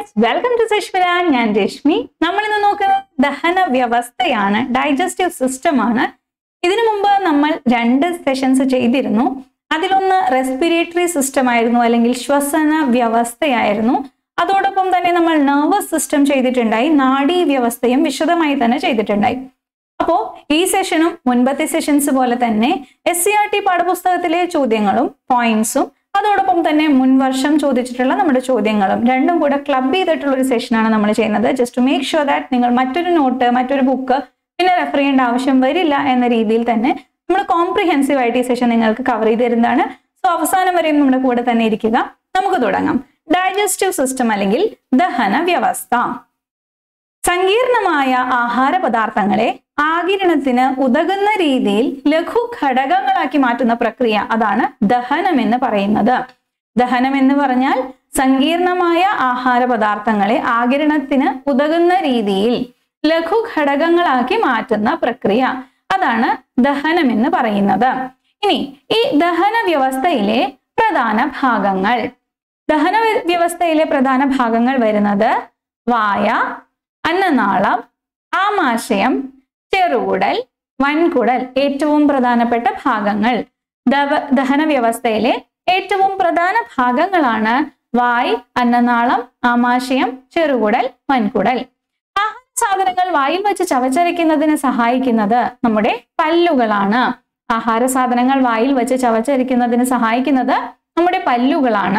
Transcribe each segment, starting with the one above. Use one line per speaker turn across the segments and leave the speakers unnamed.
Friends welcome to സശ്മിര ഞാൻ രശ്മി നമ്മൾ ഇന്ന് നോക്കുന്നത് ദഹന വ്യവസ്ഥയാണ് ഡൈജസ്റ്റീവ് സിസ്റ്റം ആണ് ഇതിനു മുമ്പ് നമ്മൾ രണ്ട് സെഷൻസ് ചെയ്തിരുന്നു അതിലൊന്ന് റെസ്പിറേറ്ററി സിസ്റ്റം ആയിരുന്നു അല്ലെങ്കിൽ ശ്വസന വ്യവസ്ഥയായിരുന്നു അതോടൊപ്പം തന്നെ നമ്മൾ നെർവസ് സിസ്റ്റം ചെയ്തിട്ടുണ്ടായി നാഡീ വ്യവസ്ഥയും വിശദമായി തന്നെ ചെയ്തിട്ടുണ്ടായി അപ്പോൾ ഈ സെഷനും മുൻപത്തെ സെഷൻസ് പോലെ തന്നെ എസ് സി ആർ ടി പാഠപുസ്തകത്തിലെ ചോദ്യങ്ങളും പോയിന്റ്സും അതോടൊപ്പം തന്നെ മുൻ വർഷം ചോദിച്ചിട്ടുള്ള നമ്മുടെ ചോദ്യങ്ങളും രണ്ടും കൂടെ ക്ലബ് ചെയ്തിട്ടുള്ള ഒരു സെഷനാണ് നമ്മൾ ചെയ്യുന്നത് just to make sure that നിങ്ങൾ മറ്റൊരു നോട്ട് മറ്റൊരു ബുക്ക് പിന്നെ റെഫർ ചെയ്യേണ്ട ആവശ്യം വരില്ല എന്ന രീതിയിൽ തന്നെ നമ്മൾ കോംപ്രിഹെൻസീവ് ആയിട്ട് ഈ സെഷൻ നിങ്ങൾക്ക് കവർ ചെയ്ത് തരുന്നതാണ് സോ അവസാനം വരെയും നമ്മുടെ കൂടെ തന്നെ ഇരിക്കുക നമുക്ക് തുടങ്ങാം ഡൈജസ്റ്റീവ് സിസ്റ്റം അല്ലെങ്കിൽ ദഹന വ്യവസ്ഥ സങ്കീർണമായ ആഹാര പദാർത്ഥങ്ങളെ ആകിരണത്തിന് ഉതകുന്ന രീതിയിൽ ലഘു ഘടകങ്ങളാക്കി മാറ്റുന്ന പ്രക്രിയ അതാണ് ദഹനം എന്ന് പറയുന്നത് ദഹനം എന്ന് പറഞ്ഞാൽ സങ്കീർണമായ ആഹാര പദാർത്ഥങ്ങളെ ആകിരണത്തിന് ഉതകുന്ന രീതിയിൽ ലഘു ഘടകങ്ങളാക്കി മാറ്റുന്ന പ്രക്രിയ അതാണ് ദഹനം എന്ന് പറയുന്നത് ഇനി ഈ ദഹന വ്യവസ്ഥയിലെ പ്രധാന ഭാഗങ്ങൾ ദഹന വ്യവസ്ഥയിലെ പ്രധാന ഭാഗങ്ങൾ വരുന്നത് വായ അന്നനാളം ആമാശയം ചെറുകുടൽ വൻകുടൽ ഏറ്റവും പ്രധാനപ്പെട്ട ഭാഗങ്ങൾ ദവ ദഹന വ്യവസ്ഥയിലെ ഏറ്റവും പ്രധാന ഭാഗങ്ങളാണ് വായ് അന്നനാളം ആമാശയം ചെറുകുടൽ വൻകുടൽ ആഹാര സാധനങ്ങൾ വായിൽ വെച്ച് ചവച്ചരയ്ക്കുന്നതിന് സഹായിക്കുന്നത് നമ്മുടെ പല്ലുകളാണ് ആഹാര സാധനങ്ങൾ വായിൽ വെച്ച് ചവച്ചരയ്ക്കുന്നതിന് സഹായിക്കുന്നത് നമ്മുടെ പല്ലുകളാണ്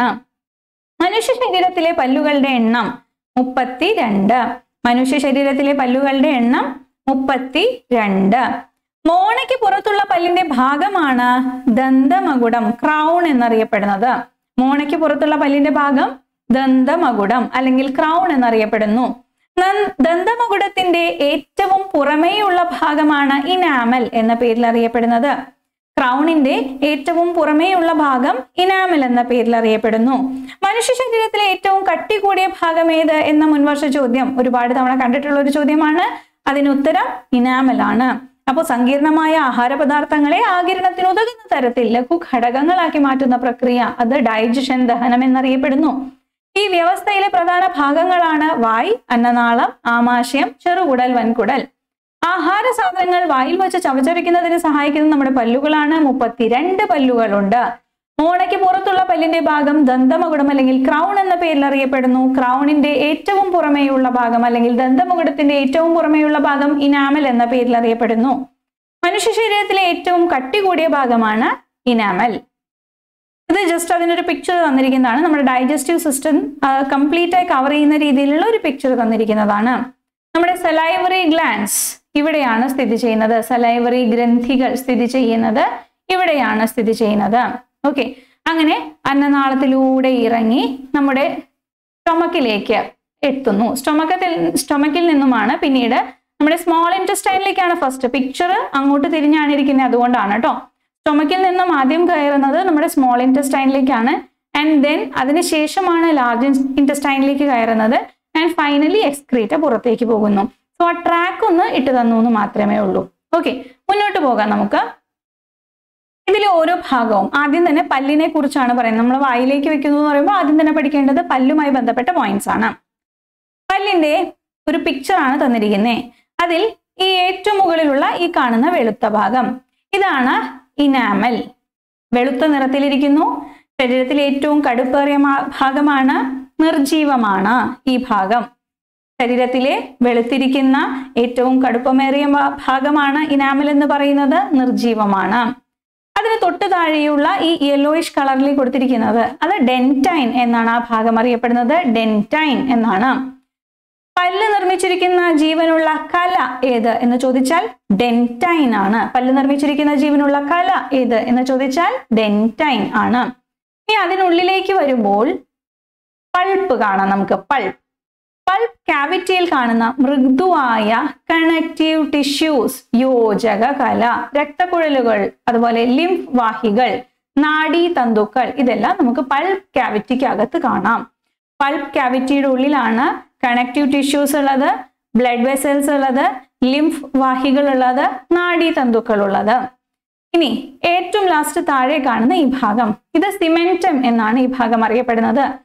മനുഷ്യ ശരീരത്തിലെ പല്ലുകളുടെ എണ്ണം മുപ്പത്തി രണ്ട് മനുഷ്യ ശരീരത്തിലെ പല്ലുകളുടെ എണ്ണം മുപ്പത്തി രണ്ട് മോണയ്ക്ക് പുറത്തുള്ള പല്ലിന്റെ ഭാഗമാണ് ദന്തമകുടം ക്രൗൺ എന്നറിയപ്പെടുന്നത് മോണയ്ക്ക് പുറത്തുള്ള പല്ലിന്റെ ഭാഗം ദന്തമകുടം അല്ലെങ്കിൽ ക്രൗൺ എന്നറിയപ്പെടുന്നു ദന്തമകുടത്തിന്റെ ഏറ്റവും പുറമേയുള്ള ഭാഗമാണ് ഇനാമൽ എന്ന പേരിൽ അറിയപ്പെടുന്നത് ക്രൗണിന്റെ ഏറ്റവും പുറമേയുള്ള ഭാഗം ഇനാമൽ എന്ന പേരിൽ അറിയപ്പെടുന്നു മനുഷ്യ ശരീരത്തിലെ ഏറ്റവും കട്ടി കൂടിയ ഭാഗം ഏത് എന്ന മുൻവർഷ ചോദ്യം ഒരുപാട് തവണ കണ്ടിട്ടുള്ള ഒരു ചോദ്യമാണ് അതിന് ഉത്തരം ഇനാമൽ ആണ് അപ്പോൾ സങ്കീർണമായ ആഹാര പദാർത്ഥങ്ങളെ ആകിരണത്തിന് ഉതകുന്ന തരത്തിൽ ലഘു ഘടകങ്ങളാക്കി മാറ്റുന്ന പ്രക്രിയ അത് ഡൈജഷൻ ദഹനം എന്നറിയപ്പെടുന്നു ഈ വ്യവസ്ഥയിലെ പ്രധാന ഭാഗങ്ങളാണ് വായ് അന്നനാളം ആമാശയം ചെറുകുടൽ വൻകുടൽ ആഹാര സാധനങ്ങൾ വായിൽ വെച്ച് ചവച്ചരയ്ക്കുന്നതിന് സഹായിക്കുന്ന നമ്മുടെ പല്ലുകളാണ് മുപ്പത്തിരണ്ട് പല്ലുകളുണ്ട് മോണയ്ക്ക് പുറത്തുള്ള പല്ലിന്റെ ഭാഗം ദന്തമകുടം അല്ലെങ്കിൽ ക്രൗൺ എന്ന പേരിൽ അറിയപ്പെടുന്നു ക്രൗണിന്റെ ഏറ്റവും പുറമേയുള്ള ഭാഗം അല്ലെങ്കിൽ ദന്തമുകുടത്തിന്റെ ഏറ്റവും പുറമേയുള്ള ഭാഗം ഇനാമൽ എന്ന പേരിൽ അറിയപ്പെടുന്നു മനുഷ്യ ശരീരത്തിലെ ഏറ്റവും കട്ടി കൂടിയ ഭാഗമാണ് ഇനാമൽ ഇത് ജസ്റ്റ് അതിനൊരു പിക്ചർ തന്നിരിക്കുന്നതാണ് നമ്മുടെ ഡൈജസ്റ്റീവ് സിസ്റ്റം കംപ്ലീറ്റ് ആയി കവർ ചെയ്യുന്ന രീതിയിലുള്ള ഒരു പിക്ചർ തന്നിരിക്കുന്നതാണ് നമ്മുടെ സലൈവറി ഗ്ലാൻസ് ഇവിടെയാണ് സ്ഥിതി ചെയ്യുന്നത് സലൈവറി ഗ്രന്ഥികൾ സ്ഥിതി ചെയ്യുന്നത് ഇവിടെയാണ് സ്ഥിതി ചെയ്യുന്നത് ഓക്കെ അങ്ങനെ അന്നനാളത്തിലൂടെ ഇറങ്ങി നമ്മുടെ സ്റ്റൊമക്കിലേക്ക് എത്തുന്നു സ്റ്റൊമക്കത്തിൽ സ്റ്റൊമക്കിൽ നിന്നുമാണ് പിന്നീട് നമ്മുടെ സ്മോൾ ഇൻറ്റസ്റ്റൈനിലേക്കാണ് ഫസ്റ്റ് പിക്ചർ അങ്ങോട്ട് തിരിഞ്ഞാണ് ഇരിക്കുന്നത് അതുകൊണ്ടാണ് കേട്ടോ സ്റ്റൊമക്കിൽ നിന്നും ആദ്യം കയറുന്നത് നമ്മുടെ സ്മോൾ ഇൻറ്റസ്റ്റൈനിലേക്കാണ് ആൻഡ് ദെൻ അതിനുശേഷമാണ് ലാർജ് ഇൻറ്റസ്റ്റൈനിലേക്ക് കയറുന്നത് ആൻഡ് ഫൈനലി എക്സ്ക്രീറ്റ പുറത്തേക്ക് പോകുന്നു സോ ആ ട്രാക്ക് ഒന്ന് ഇട്ട് തന്നു എന്ന് മാത്രമേ ഉള്ളൂ ഓക്കെ മുന്നോട്ട് പോകാം നമുക്ക് ഇതിൽ ഓരോ ഭാഗവും ആദ്യം തന്നെ പല്ലിനെ കുറിച്ചാണ് പറയുന്നത് നമ്മൾ വായിലേക്ക് വെക്കുന്നു എന്ന് പറയുമ്പോൾ ആദ്യം തന്നെ പഠിക്കേണ്ടത് പല്ലുമായി ബന്ധപ്പെട്ട പോയിന്റ്സ് ആണ് പല്ലിന്റെ ഒരു പിക്ചർ ആണ് തന്നിരിക്കുന്നത് അതിൽ ഈ ഏറ്റവും മുകളിലുള്ള ഈ കാണുന്ന വെളുത്ത ഭാഗം ഇതാണ് ഇനാമൽ വെളുത്ത നിറത്തിലിരിക്കുന്നു ശരീരത്തിലെ ഏറ്റവും കടുപ്പേറിയ ഭാഗമാണ് നിർജീവമാണ് ഈ ഭാഗം ശരീരത്തിലെ വെളുത്തിരിക്കുന്ന ഏറ്റവും കടുപ്പമേറിയ ഭാഗമാണ് ഇനാമൽ എന്ന് പറയുന്നത് നിർജീവമാണ് അതിന് തൊട്ട് താഴെയുള്ള ഈ യെല്ലോയിഷ് കളറിൽ കൊടുത്തിരിക്കുന്നത് അത് ഡെൻറ്റൈൻ എന്നാണ് ആ ഭാഗം അറിയപ്പെടുന്നത് ഡെൻറ്റൈൻ എന്നാണ് പല്ല് നിർമ്മിച്ചിരിക്കുന്ന ജീവനുള്ള കല ഏത് എന്ന് ചോദിച്ചാൽ ഡെൻറ്റൈൻ ആണ് പല്ല് നിർമ്മിച്ചിരിക്കുന്ന ജീവനുള്ള കല ഏത് എന്ന് ചോദിച്ചാൽ ഡെൻറ്റൈൻ ആണ് ഇനി അതിനുള്ളിലേക്ക് വരുമ്പോൾ പൾപ്പ് കാണാം നമുക്ക് പൾപ്പ് പൾപ്പ് കാവിറ്റിയിൽ കാണുന്ന മൃദുവായ കണക്റ്റീവ് ടിഷ്യൂസ് യോജക കല രക്തക്കുഴലുകൾ അതുപോലെ ലിംഫ് വാഹികൾ നാഡീ തന്തുക്കൾ ഇതെല്ലാം നമുക്ക് പൾപ്പ് കാവിറ്റിക്ക് അകത്ത് കാണാം പൾപ്പ് കാവിറ്റിയുടെ ഉള്ളിലാണ് കണക്റ്റീവ് ടിഷ്യൂസ് ഉള്ളത് ബ്ലഡ് വെസൽസ് ഉള്ളത് ലിംഫ് വാഹികൾ ഉള്ളത് നാഡീ തന്തുക്കൾ ഉള്ളത് ഇനി ഏറ്റവും ലാസ്റ്റ് താഴെ കാണുന്ന ഈ ഭാഗം ഇത് സിമെന്റം എന്നാണ് ഈ ഭാഗം അറിയപ്പെടുന്നത്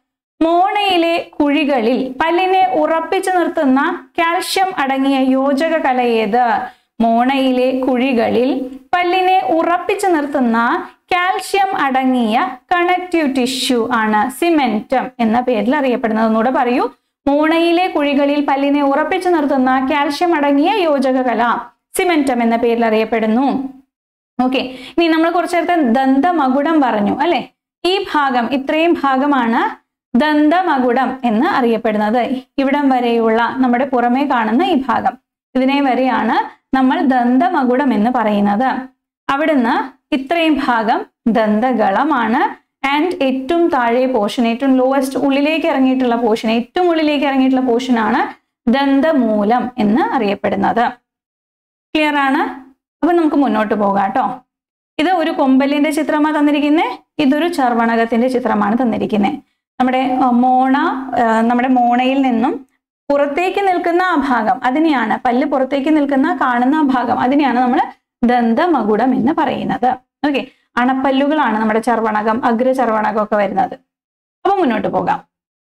മോണയിലെ കുഴികളിൽ പല്ലിനെ ഉറപ്പിച്ചു നിർത്തുന്ന കാൽഷ്യം അടങ്ങിയ യോജക കല ഏത് മോണയിലെ കുഴികളിൽ പല്ലിനെ ഉറപ്പിച്ചു നിർത്തുന്ന കാൽഷ്യം അടങ്ങിയ കണക്റ്റീവ് ടിഷ്യൂ ആണ് സിമെന്റം എന്ന പേരിൽ അറിയപ്പെടുന്നത് ഒന്നുകൂടെ പറയൂ മോണയിലെ കുഴികളിൽ പല്ലിനെ ഉറപ്പിച്ചു നിർത്തുന്ന കാൽഷ്യം അടങ്ങിയ യോജക കല സിമെന്റം എന്ന പേരിൽ അറിയപ്പെടുന്നു ഓക്കെ ഇനി നമ്മൾ കുറച്ചു നേരത്തെ ദന്തമകുടം പറഞ്ഞു അല്ലെ ഈ ഭാഗം ഇത്രയും ഭാഗമാണ് ദന്തമകുടം എന്ന് അറിയപ്പെടുന്നത് ഇവിടം വരെയുള്ള നമ്മുടെ പുറമേ കാണുന്ന ഈ ഭാഗം ഇതിനെ വരെയാണ് നമ്മൾ ദന്തമകുടം എന്ന് പറയുന്നത് അവിടുന്ന് ഇത്രയും ഭാഗം ദന്തകളമാണ് ആൻഡ് ഏറ്റവും താഴെ പോർഷൻ ഏറ്റവും ലോവസ്റ്റ് ഉള്ളിലേക്ക് ഇറങ്ങിയിട്ടുള്ള പോർഷൻ ഏറ്റവും ഉള്ളിലേക്ക് ഇറങ്ങിയിട്ടുള്ള പോർഷൻ ആണ് ദന്തമൂലം എന്ന് അറിയപ്പെടുന്നത് ക്ലിയർ ആണ് അപ്പൊ നമുക്ക് മുന്നോട്ട് പോകാം കേട്ടോ ഇത് ഒരു കൊമ്പലിന്റെ ചിത്രമാണ് തന്നിരിക്കുന്നത് ഇതൊരു ചർവണകത്തിന്റെ ചിത്രമാണ് തന്നിരിക്കുന്നത് നമ്മുടെ ആ, മോണ ആ, നമ്മുടെ മോണയിൽ നിന്നും പുറത്തേക്ക് നിൽക്കുന്ന ആ ഭാഗം അതിനെയാണ് പല്ല് പുറത്തേക്ക് നിൽക്കുന്ന കാണുന്ന ആ ഭാഗം അതിനെയാണ് നമ്മൾ ദന്തമകുടം എന്ന് പറയുന്നത് ഓക്കെ അണപ്പല്ലുകളാണ് നമ്മുടെ ചർവണകം അഗ്രചർവണകം ഒക്കെ വരുന്നത് അപ്പൊ മുന്നോട്ട് പോകാം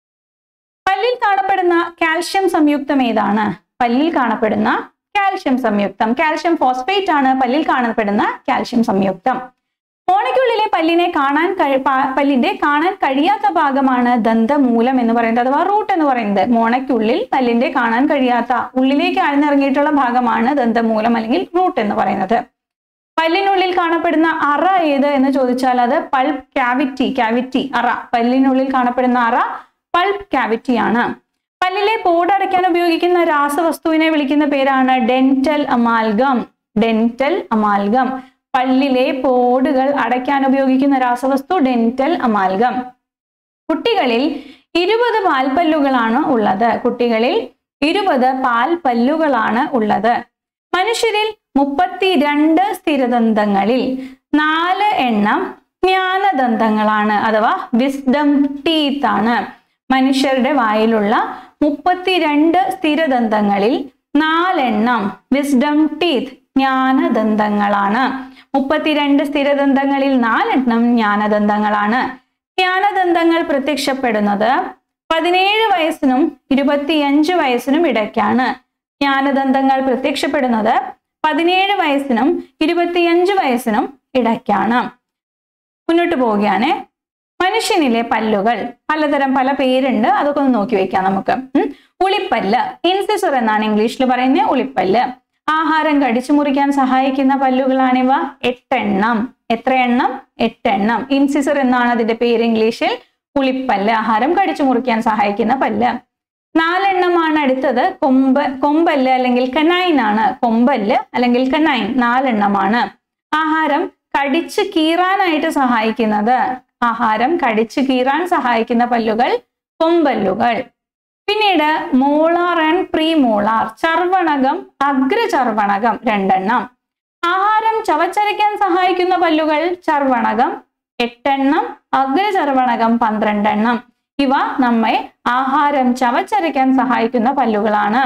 പല്ലിൽ കാണപ്പെടുന്ന കാൽഷ്യം സംയുക്തം ഏതാണ് പല്ലിൽ കാണപ്പെടുന്ന കാൽഷ്യം സംയുക്തം കാൽഷ്യം ഫോസ്ഫേറ്റ് ആണ് പല്ലിൽ കാണപ്പെടുന്ന കാൽഷ്യം സംയുക്തം മോണയ്ക്കുള്ളിലെ പല്ലിനെ കാണാൻ കഴി- പ- പല്ലിന്റെ കാണാൻ കഴിയാത്ത ഭാഗമാണ് ദന്തമൂലം എന്ന് പറയുന്നത് അഥവാ റൂട്ട് എന്ന് പറയുന്നത് മോണയ്ക്കുള്ളിൽ പല്ലിന്റെ കാണാൻ കഴിയാത്ത ഉള്ളിലേക്ക് ആഴ്ന്നിറങ്ങിയിട്ടുള്ള ഭാഗമാണ് ദന്തമൂലം അല്ലെങ്കിൽ റൂട്ട് എന്ന് പറയുന്നത് പല്ലിനുള്ളിൽ കാണപ്പെടുന്ന അറ ഏത് എന്ന് ചോദിച്ചാൽ അത് പൾപ്പ് ക്യാവിറ്റി ക്യാവിറ്റി അറ പല്ലിനുള്ളിൽ കാണപ്പെടുന്ന അറ പൾപ്പ് ക്യാവിറ്റി ആണ് പല്ലിലെ പോട് അടയ്ക്കാൻ ഉപയോഗിക്കുന്ന രാസവസ്തുവിനെ വിളിക്കുന്ന പേരാണ് ഡെന്റൽ അമാൽഗം ഡെന്റൽ അമാൽഗം പല്ലിലെ പോടുകൾ അടയ്ക്കാൻ ഉപയോഗിക്കുന്ന രാസവസ്തു ഡെന്റൽ അമാൽഗം കുട്ടികളിൽ ഇരുപത് പാൽപ്പല്ലുകളാണ് ഉള്ളത് കുട്ടികളിൽ ഇരുപത് പാൽപ്പല്ലുകളാണ് ഉള്ളത് മനുഷ്യരിൽ മുപ്പത്തിരണ്ട് സ്ഥിരദന്തങ്ങളിൽ നാല് എണ്ണം ജ്ഞാനദന്തങ്ങളാണ് അഥവാ വിസ്ഡം ടീത്ത് ആണ് മനുഷ്യരുടെ വായിലുള്ള മുപ്പത്തിരണ്ട് സ്ഥിരദന്തങ്ങളിൽ നാലെണ്ണം വിസ്ഡം ടീത്ത് ജ്ഞാനദന്തങ്ങളാണ് മുപ്പത്തിരണ്ട് സ്ഥിരദന്തങ്ങളിൽ നാലെണ്ണം ജ്ഞാനദന്തങ്ങളാണ് ജ്ഞാനദന്തങ്ങൾ പ്രത്യക്ഷപ്പെടുന്നത് പതിനേഴ് വയസ്സിനും ഇരുപത്തിയഞ്ച് വയസ്സിനും ഇടയ്ക്കാണ് ജ്ഞാനദന്തങ്ങൾ പ്രത്യക്ഷപ്പെടുന്നത് പതിനേഴ് വയസ്സിനും ഇരുപത്തിയഞ്ച് വയസ്സിനും ഇടയ്ക്കാണ് മുന്നോട്ട് പോവുകയാണ് മനുഷ്യനിലെ പല്ലുകൾ പലതരം പല പേരുണ്ട് അതൊക്കെ ഒന്ന് നോക്കി വെക്കാം നമുക്ക് ഉം. ഉളിപ്പല്ല് ഇൻസിസർ എന്നാണ് ഇംഗ്ലീഷിൽ പറയുന്നത് ഉളിപ്പല്ല് ആഹാരം കടിച്ചു മുറിക്കാൻ സഹായിക്കുന്ന പല്ലുകളാണിവ എട്ടെണ്ണം എത്ര എണ്ണം എട്ടെണ്ണം ഇൻസിസർ എന്നാണ് അതിന്റെ പേര് ഇംഗ്ലീഷിൽ ഉളിപ്പല്ല് ആഹാരം കടിച്ചു മുറിക്കാൻ സഹായിക്കുന്ന പല്ല് നാലെണ്ണമാണ് അടുത്തത് കൊമ്പ് കൊമ്പല്ല് അല്ലെങ്കിൽ കനൈൻ ആണ് കൊമ്പല്ല് അല്ലെങ്കിൽ കനൈൻ നാലെണ്ണമാണ് ആഹാരം കടിച്ചു കീറാനായിട്ട് സഹായിക്കുന്നത് ആഹാരം കടിച്ചു കീറാൻ സഹായിക്കുന്ന പല്ലുകൾ കൊമ്പല്ലുകൾ പിന്നീട് മോളാർ ആൻഡ് പ്രീ മോളാർ ചർവണകം അഗ്രചർവണകം രണ്ടെണ്ണം ആഹാരം ചവച്ചരയ്ക്കാൻ സഹായിക്കുന്ന പല്ലുകൾ ചർവണകം എട്ടെണ്ണം അഗ്രചർവണകം പന്ത്രണ്ടെണ്ണം ഇവ നമ്മെ ആഹാരം ചവച്ചരയ്ക്കാൻ സഹായിക്കുന്ന പല്ലുകളാണ്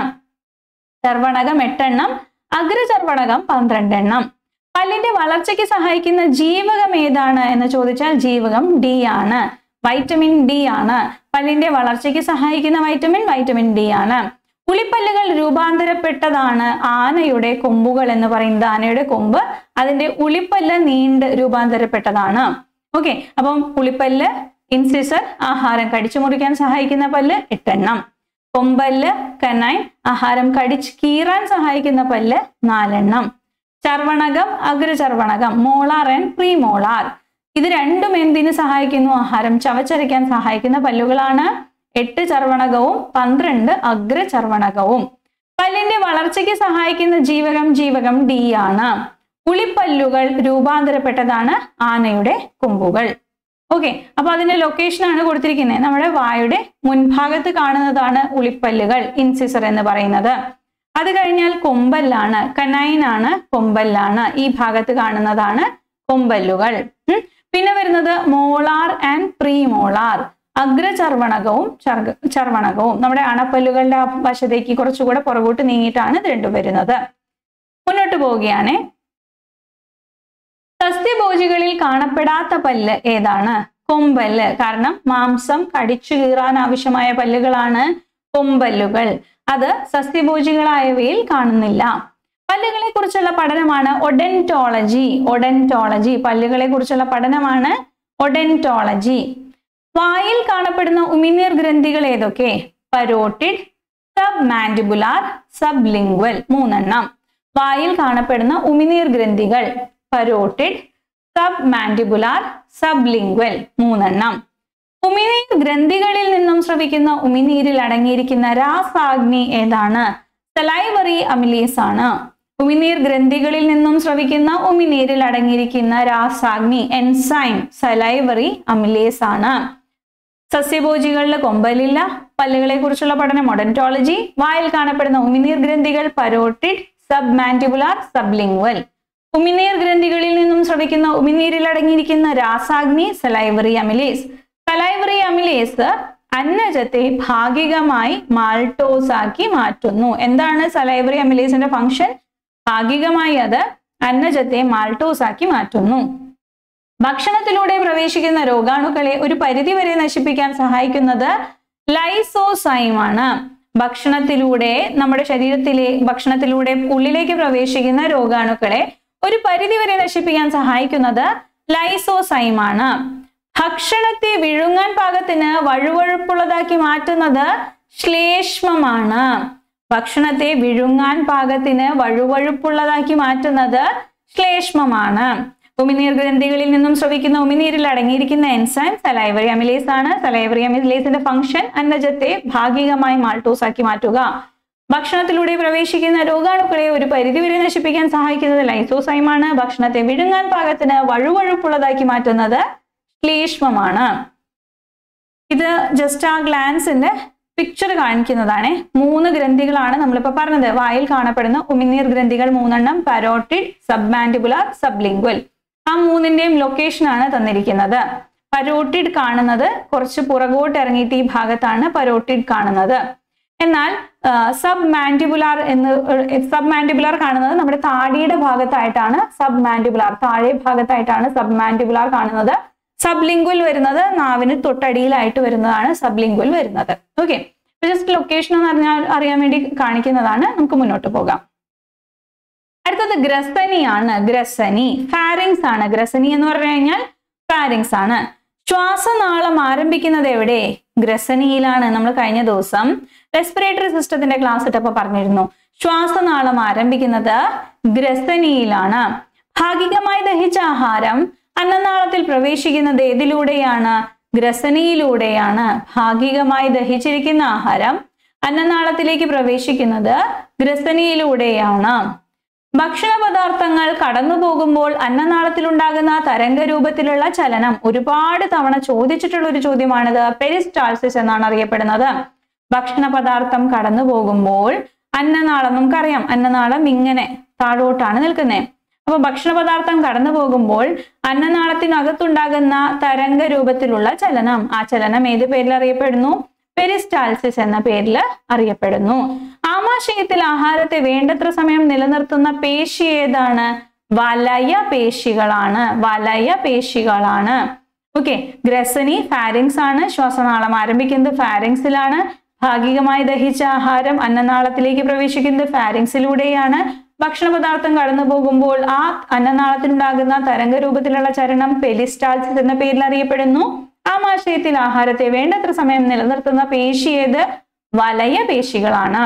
ചർവണകം എട്ടെണ്ണം അഗ്രചർവണകം പന്ത്രണ്ടെണ്ണം പല്ലിന്റെ വളർച്ചയ്ക്ക് സഹായിക്കുന്ന ജീവകം ഏതാണ് എന്ന് ചോദിച്ചാൽ ജീവകം ഡി ആണ് വൈറ്റമിൻ ഡി ആണ് പല്ലിന്റെ വളർച്ചയ്ക്ക് സഹായിക്കുന്ന വൈറ്റമിൻ വൈറ്റമിൻ ഡി ആണ് ഉളിപ്പല്ലുകൾ രൂപാന്തരപ്പെട്ടതാണ് ആനയുടെ കൊമ്പുകൾ എന്ന് പറയുന്നത് ആനയുടെ കൊമ്പ് അതിന്റെ ഉളിപ്പല്ല് നീണ്ട് രൂപാന്തരപ്പെട്ടതാണ് ഓക്കെ അപ്പം ഉളിപ്പല്ല് ഇൻസിസർ ആഹാരം കടിച്ചു മുറിക്കാൻ സഹായിക്കുന്ന പല്ല് എട്ടെണ്ണം കൊമ്പല്ല് കനൈൻ ആഹാരം കടിച്ച് കീറാൻ സഹായിക്കുന്ന പല്ല് നാലെണ്ണം ചർവണകം അഗ്രചർവണകം മോളാർ ആൻഡ് പ്രീ മോളാർ ഇത് രണ്ടും എന്തിനു സഹായിക്കുന്നു ആഹാരം ചവച്ചരയ്ക്കാൻ സഹായിക്കുന്ന പല്ലുകളാണ് എട്ട് ചർവണകവും പന്ത്രണ്ട് അഗ്രചർവണകവും പല്ലിന്റെ വളർച്ചയ്ക്ക് സഹായിക്കുന്ന ജീവകം ജീവകം ഡി ആണ് ഉളിപ്പല്ലുകൾ രൂപാന്തരപ്പെട്ടതാണ് ആനയുടെ കൊമ്പുകൾ ഓക്കെ അപ്പൊ അതിന്റെ ലൊക്കേഷൻ ആണ് കൊടുത്തിരിക്കുന്നത് നമ്മുടെ വായുടെ മുൻഭാഗത്ത് കാണുന്നതാണ് ഉളിപ്പല്ലുകൾ ഇൻസിസർ എന്ന് പറയുന്നത് അത് കഴിഞ്ഞാൽ കൊമ്പല്ലാണ് കനൈൻ ആണ് കൊമ്പല്ലാണ് ഈ ഭാഗത്ത് കാണുന്നതാണ് കൊമ്പല്ലുകൾ ഉം. പിന്നെ വരുന്നത് മോളാർ ആൻഡ് പ്രീ മോളാർ അഗ്രചർവണകവും ചർഗ- ചർവണകവും നമ്മുടെ അണപ്പല്ലുകളുടെ ആ വശത്തേക്ക് കുറച്ചുകൂടെ പുറകോട്ട് നീങ്ങിയിട്ടാണ് ഇത് രണ്ടും വരുന്നത് മുന്നോട്ട് പോവുകയാണ് സസ്യഭോജികളിൽ കാണപ്പെടാത്ത പല്ല് ഏതാണ് കൊമ്പല് കാരണം മാംസം കടിച്ചു കീറാൻ ആവശ്യമായ പല്ലുകളാണ് കൊമ്പല്ലുകൾ അത് സസ്യഭോജികളായവയിൽ കാണുന്നില്ല പല്ലുകളെ കുറിച്ചുള്ള പഠനമാണ് ഒഡെന്റോളജി ഒഡെന്റോളജി പല്ലുകളെ കുറിച്ചുള്ള പഠനമാണ് ഒഡെന്റോളജി വായിൽ കാണപ്പെടുന്ന ഉമിനീർ ഗ്രന്ഥികൾ ഏതൊക്കെ parotid submandibular sublingual മൂന്നെണ്ണം വായിൽ കാണപ്പെടുന്ന ഉമിനീർ ഗ്രന്ഥികൾ parotid submandibular sublingual മൂന്നെണ്ണം ഉമിനീർ ഗ്രന്ഥികളിൽ നിന്നും സ്രവിക്കുന്ന ഉമിനീരിൽ അടങ്ങിയിരിക്കുന്ന രാസാഗ്നി ഏതാണ് സലൈവറി അമിലീസ് ആണ് ഉമിനീർ ഗ്രന്ഥികളിൽ നിന്നും സ്രവിക്കുന്ന ഉമിനീരിൽ അടങ്ങിയിരിക്കുന്ന രാസാഗ്നി എൻസൈം സലൈവറി അമിലേസ് ആണ് സസ്യഭോജികളിൽ കൊമ്പലില്ല പല്ലുകളെ കുറിച്ചുള്ള പഠനം ഒഡന്റോളജി വായിൽ കാണപ്പെടുന്ന ഉമിനീർ ഗ്രന്ഥികൾ പരോട്ടിഡ് സബ് മാൻഡിബുലാർ സബ്ലിംഗ്വൽ ഉമിനീർ ഗ്രന്ഥികളിൽ നിന്നും സ്രവിക്കുന്ന ഉമിനീരിൽ അടങ്ങിയിരിക്കുന്ന രാസാഗ്നി സലൈവറി അമിലേസ് സലൈവറി അമിലേസ് അന്നജത്തെ ഭാഗികമായി മാൾട്ടോസ് ആക്കി മാറ്റുന്നു എന്താണ് സലൈവറി അമിലേസിന്റെ ഫംഗ്ഷൻ ഭാഗികമായി അത് അന്നജത്തെ മാൾട്ടോസ് ആക്കി മാറ്റുന്നു ഭക്ഷണത്തിലൂടെ പ്രവേശിക്കുന്ന രോഗാണുക്കളെ ഒരു പരിധിവരെ നശിപ്പിക്കാൻ സഹായിക്കുന്നത് ലൈസോസൈം ആണ് ഭക്ഷണത്തിലൂടെ നമ്മുടെ ശരീരത്തിലെ ഭക്ഷണത്തിലൂടെ ഉള്ളിലേക്ക് പ്രവേശിക്കുന്ന രോഗാണുക്കളെ ഒരു പരിധിവരെ നശിപ്പിക്കാൻ സഹായിക്കുന്നത് ലൈസോസൈം ആണ് ഭക്ഷണത്തെ വിഴുങ്ങാൻ പാകത്തിന് വഴുവഴുപ്പുള്ളതാക്കി മാറ്റുന്നത് ശ്ലേഷ്മമാണ് ഭക്ഷണത്തെ വിഴുങ്ങാൻ പാകത്തിന് വഴുവഴുപ്പുള്ളതാക്കി മാറ്റുന്നത് ശ്ലേഷ്മമാണ് ഉമിനീർ ഗ്രന്ഥികളിൽ നിന്നും സ്രവിക്കുന്ന ഉമിനീരിൽ അടങ്ങിയിരിക്കുന്ന എൻസൈം സലൈവറി അമിലേസ് ആണ് സലൈവറി അമിലേസിന്റെ ഫംഗ്ഷൻ അന്നജത്തെ ഭാഗികമായി മാൾട്ടോസ് ആക്കി മാറ്റുക ഭക്ഷണത്തിലൂടെ പ്രവേശിക്കുന്ന രോഗാണുക്കളെ ഒരു പരിധിവരെ നശിപ്പിക്കാൻ സഹായിക്കുന്നത് ലൈസോസൈമാണ് ഭക്ഷണത്തെ വിഴുങ്ങാൻ പാകത്തിന് വഴുവഴുപ്പുള്ളതാക്കി മാറ്റുന്നത് ശ്ലേഷ്മമാണ് ഇത് ജസ്റ്റ് ആ ഗ്ലാൻസിന്റെ പിക്ചർ കാണിക്കുന്നതാണ് മൂന്ന് ഗ്രന്ഥികളാണ് നമ്മളിപ്പോ പറഞ്ഞത് വായിൽ കാണപ്പെടുന്ന ഉമിനീർ ഗ്രന്ഥികൾ മൂന്നെണ്ണം പരോട്ടിഡ് സബ്മാൻഡിബുലാർ സബ്ലിംഗ്വൽ ആ മൂന്നിന്റെയും ലൊക്കേഷൻ ആണ് തന്നിരിക്കുന്നത് പരോട്ടിഡ് കാണുന്നത് കുറച്ച് പുറകോട്ട് ഇറങ്ങിയിട്ട് ഈ ഭാഗത്താണ് പരോട്ടിഡ് കാണുന്നത് എന്നാൽ സബ് മാൻഡിബുലാർ എന്ന് സബ് മാൻഡിബുലാർ കാണുന്നത് നമ്മുടെ താടിയുടെ ഭാഗത്തായിട്ടാണ് സബ് മാൻഡിബുലാർ താഴെ ഭാഗത്തായിട്ടാണ് സബ് മാൻഡിബുലാർ കാണുന്നത് സബ് ലിംഗ്വൽ വരുന്നത് നാവിന് തൊട്ടടിയിലായിട്ട് വരുന്നതാണ് സബ് ലിംഗ്വൽ വരുന്നത് ഓക്കെ ജസ്റ്റ് ലൊക്കേഷൻ എന്ന് പറഞ്ഞാൽ അറിയാൻ വേണ്ടി കാണിക്കുന്നതാണ് നമുക്ക് മുന്നോട്ട് പോകാം അടുത്തത് ഗ്രസനിയാണ് ഗ്രസനി ഫാരിങ്സ് ആണ് ഗ്രസനി എന്ന് പറഞ്ഞു കഴിഞ്ഞാൽ ഫാരിങ്സ് ആണ് ശ്വാസനാളം ആരംഭിക്കുന്നത് എവിടെ ഗ്രസനിയിലാണ് നമ്മൾ കഴിഞ്ഞ ദിവസം റെസ്പിറേറ്ററി സിസ്റ്റത്തിന്റെ ക്ലാസ് ഇട്ടപ്പോൾ പറഞ്ഞിരുന്നു ശ്വാസനാളം ആരംഭിക്കുന്നത് ഗ്രസനിയിലാണ് ഭാഗികമായി ദഹിച്ച ആഹാരം അന്നനാളത്തിൽ പ്രവേശിക്കുന്നത് ഏതിലൂടെയാണ് ഗ്രസനിയിലൂടെയാണ് ഭാഗികമായി ദഹിച്ചിരിക്കുന്ന ആഹാരം അന്നനാളത്തിലേക്ക് പ്രവേശിക്കുന്നത് ഗ്രസനിയിലൂടെയാണ് ഭക്ഷണ പദാർത്ഥങ്ങൾ കടന്നു പോകുമ്പോൾ അന്നനാളത്തിലുണ്ടാകുന്ന തരംഗ രൂപത്തിലുള്ള ചലനം ഒരുപാട് തവണ ചോദിച്ചിട്ടുള്ള ഒരു ചോദ്യമാണിത് പെരിസ്റ്റാൾസിസ് എന്നാണ് അറിയപ്പെടുന്നത് ഭക്ഷണ പദാർത്ഥം കടന്നു പോകുമ്പോൾ അന്നനാളം നമുക്കറിയാം അന്നനാളം ഇങ്ങനെ താഴോട്ടാണ് നിൽക്കുന്നത് അപ്പൊ ഭക്ഷണ പദാർത്ഥം കടന്നു പോകുമ്പോൾ അന്നനാളത്തിനകത്തുണ്ടാകുന്ന തരംഗ രൂപത്തിലുള്ള ചലനം ആ ചലനം ഏത് പേരിൽ അറിയപ്പെടുന്നു പെരിസ്റ്റാൾസിസ് എന്ന പേരിൽ അറിയപ്പെടുന്നു ആമാശയത്തിൽ ആഹാരത്തെ വേണ്ടത്ര സമയം നിലനിർത്തുന്ന പേശി ഏതാണ് വലയ പേശികളാണ് വലയ പേശികളാണ് ഓക്കെ ഗ്രസനി ഫാരിങ്സ് ആണ് ശ്വാസനാളം ആരംഭിക്കുന്നത് ഫാരിങ്സിലാണ് ഭാഗികമായി ദഹിച്ച ആഹാരം അന്നനാളത്തിലേക്ക് പ്രവേശിക്കുന്നത് ഫാരിങ്സിലൂടെയാണ് ഭക്ഷണ പദാർത്ഥം കടന്നു പോകുമ്പോൾ ആ അന്നനാളത്തിലുണ്ടാകുന്ന തരംഗ രൂപത്തിലുള്ള ചരണം പെലിസ്റ്റാൾസിസ് എന്ന പേരിൽ അറിയപ്പെടുന്നു ആമാശയത്തിൽ ആഹാരത്തെ വേണ്ടത്ര സമയം നിലനിർത്തുന്ന പേശി ഏത് വലയ പേശികളാണ്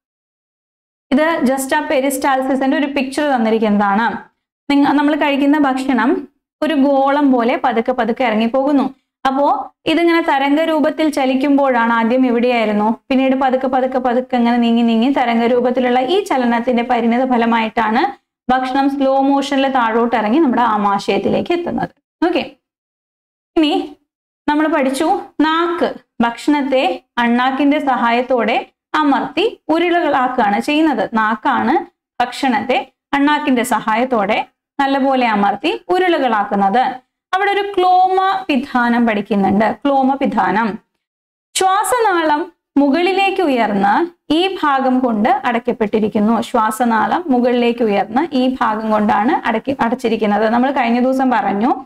ഇത് ജസ്റ്റ് ആ പെരിസ്റ്റാൾസിസിന്റെ ഒരു പിക്ചർ തന്നിരിക്കുന്നതാണ് നിങ്ങൾ നമ്മൾ കഴിക്കുന്ന ഭക്ഷണം ഒരു ഗോളം പോലെ പതുക്കെ പതുക്കെ ഇറങ്ങിപ്പോകുന്നു അപ്പോ ഇതിങ്ങനെ തരംഗ രൂപത്തിൽ ചലിക്കുമ്പോഴാണ് ആദ്യം എവിടെയായിരുന്നു പിന്നീട് പതുക്കെ പതുക്കെ പതുക്കെ ഇങ്ങനെ നീങ്ങി നീങ്ങി തരംഗ രൂപത്തിലുള്ള ഈ ചലനത്തിന്റെ പരിണിത ഫലമായിട്ടാണ് ഭക്ഷണം സ്ലോ മോഷനിൽ താഴോട്ട് ഇറങ്ങി നമ്മുടെ ആമാശയത്തിലേക്ക് എത്തുന്നത് ഓക്കെ ഇനി നമ്മൾ പഠിച്ചു നാക്ക് ഭക്ഷണത്തെ അണ്ണാക്കിന്റെ സഹായത്തോടെ അമർത്തി ഉരുളകളാക്കുകയാണ് ചെയ്യുന്നത് നാക്കാണ് ഭക്ഷണത്തെ അണ്ണാക്കിന്റെ സഹായത്തോടെ നല്ലപോലെ അമർത്തി ഉരുളകളാക്കുന്നത് അവിടെ ഒരു ക്ലോമ പിധാനം പഠിക്കുന്നുണ്ട് ക്ലോമ പിധാനം ശ്വാസനാളം മുകളിലേക്ക് ഉയർന്ന് ഈ ഭാഗം കൊണ്ട് അടയ്ക്കപ്പെട്ടിരിക്കുന്നു ശ്വാസനാളം മുകളിലേക്ക് ഉയർന്ന് ഈ ഭാഗം കൊണ്ടാണ് അടക്കി അടച്ചിരിക്കുന്നത് നമ്മൾ കഴിഞ്ഞ ദിവസം പറഞ്ഞു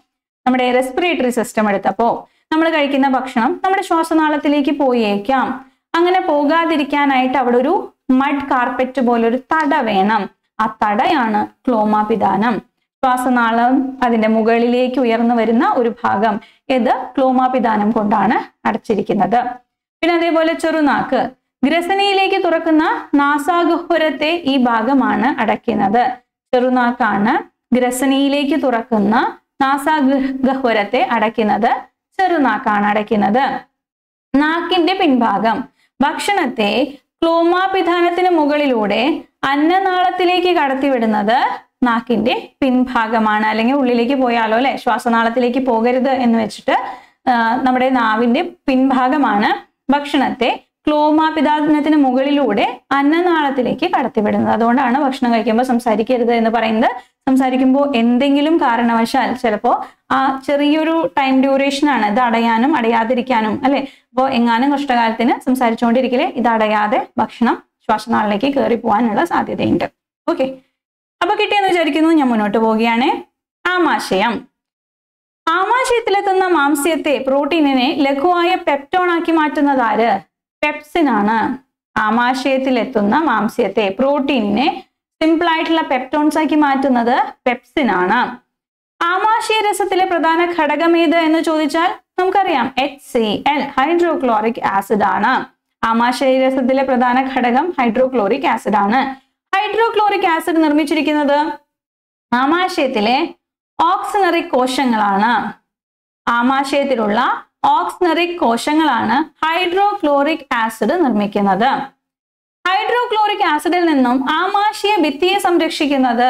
നമ്മുടെ റെസ്പിറേറ്ററി സിസ്റ്റം എടുത്തപ്പോ നമ്മൾ കഴിക്കുന്ന ഭക്ഷണം നമ്മുടെ ശ്വാസനാളത്തിലേക്ക് പോയേക്കാം അങ്ങനെ പോകാതിരിക്കാനായിട്ട് അവിടെ ഒരു മഡ് കാർപ്പറ്റ് പോലെ ഒരു തട വേണം ആ തടയാണ് ക്ലോമാപിദാനം ശ്വാസനാളം അതിന്റെ മുകളിലേക്ക് ഉയർന്നു വരുന്ന ഒരു ഭാഗം ഇത് ക്ലോമാപിദാനം കൊണ്ടാണ് അടച്ചിരിക്കുന്നത് പിന്നെ അതേപോലെ ചെറുനാക്ക് ഗ്രസനിയിലേക്ക് തുറക്കുന്ന നാസാഗഹ്വരത്തെ ഈ ഭാഗമാണ് അടയ്ക്കുന്നത് ചെറുനാക്കാണ് ഗ്രസനിയിലേക്ക് തുറക്കുന്ന നാസാഗഹ്വരത്തെ അടയ്ക്കുന്നത് ചെറുനാക്കാണ് അടയ്ക്കുന്നത് നാക്കിന്റെ പിൻഭാഗം ഭക്ഷണത്തെ ക്ലോമാപിധാനത്തിന് മുകളിലൂടെ അന്നനാളത്തിലേക്ക് കടത്തിവിടുന്നത് നാക്കിന്റെ പിൻഭാഗമാണ് അല്ലെങ്കിൽ ഉള്ളിലേക്ക് പോയാലോ അല്ലെ ശ്വാസനാളത്തിലേക്ക് പോകരുത് എന്ന് വെച്ചിട്ട് ആ, നമ്മുടെ നാവിന്റെ പിൻഭാഗമാണ് ഭക്ഷണത്തെ ക്ലോമാപിതാനത്തിന് മുകളിലൂടെ അന്നനാളത്തിലേക്ക് കടത്തിവിടുന്നത് അതുകൊണ്ടാണ് ഭക്ഷണം കഴിക്കുമ്പോൾ സംസാരിക്കരുത് എന്ന് പറയുന്നത് സംസാരിക്കുമ്പോൾ എന്തെങ്കിലും കാരണവശാൽ ചിലപ്പോൾ ആ ചെറിയൊരു ടൈം ഡ്യൂറേഷൻ ആണ് ഇത് അടയാനും അടയാതിരിക്കാനും അല്ലെ അപ്പോൾ എങ്ങാനും കഷ്ടകാലത്തിന് സംസാരിച്ചുകൊണ്ടിരിക്കലേ ഇത് അടയാതെ ഭക്ഷണം ശ്വാസനാളിലേക്ക് കയറി പോകാനുള്ള സാധ്യതയുണ്ട് ഓക്കെ അപ്പൊ കിട്ടിയെന്ന് വിചാരിക്കുന്നു ഞാൻ മുന്നോട്ട് പോവുകയാണ് ആമാശയം ആമാശയത്തിലെത്തുന്ന മാംസ്യത്തെ പ്രോട്ടീനിനെ ലഘുവായ പെപ്റ്റോൺ ആക്കി മാറ്റുന്നത് ആര് പെപ്സിൻ ആണ് ആമാശയത്തിലെത്തുന്ന മാംസ്യത്തെ പ്രോട്ടീനിനെ സിമ്പിൾ ആയിട്ടുള്ള പെപ്റ്റോൺസ് ആക്കി മാറ്റുന്നത് പെപ്സിൻ ആണ് ആമാശയ രസത്തിലെ പ്രധാന ഘടകം ഏത് എന്ന് ചോദിച്ചാൽ നമുക്കറിയാം H C L hydrochloric acid ആണ് ആമാശയ രസത്തിലെ പ്രധാന ഘടകം ഹൈഡ്രോക്ലോറിക് ആസിഡ് ആണ് ഹൈഡ്രോക്ലോറിക് ആസിഡ് നിർമ്മിച്ചിരിക്കുന്നത് ആമാശയത്തിലെ ഓക്സിനറി കോശങ്ങളാണ് ആമാശയത്തിലുള്ള ഓക്സിനറിക് കോശങ്ങളാണ് ഹൈഡ്രോക്ലോറിക് ആസിഡ് നിർമ്മിക്കുന്നത് ഹൈഡ്രോക്ലോറിക് ആസിഡിൽ നിന്നും ആമാശയ ഭിത്തിയെ സംരക്ഷിക്കുന്നത്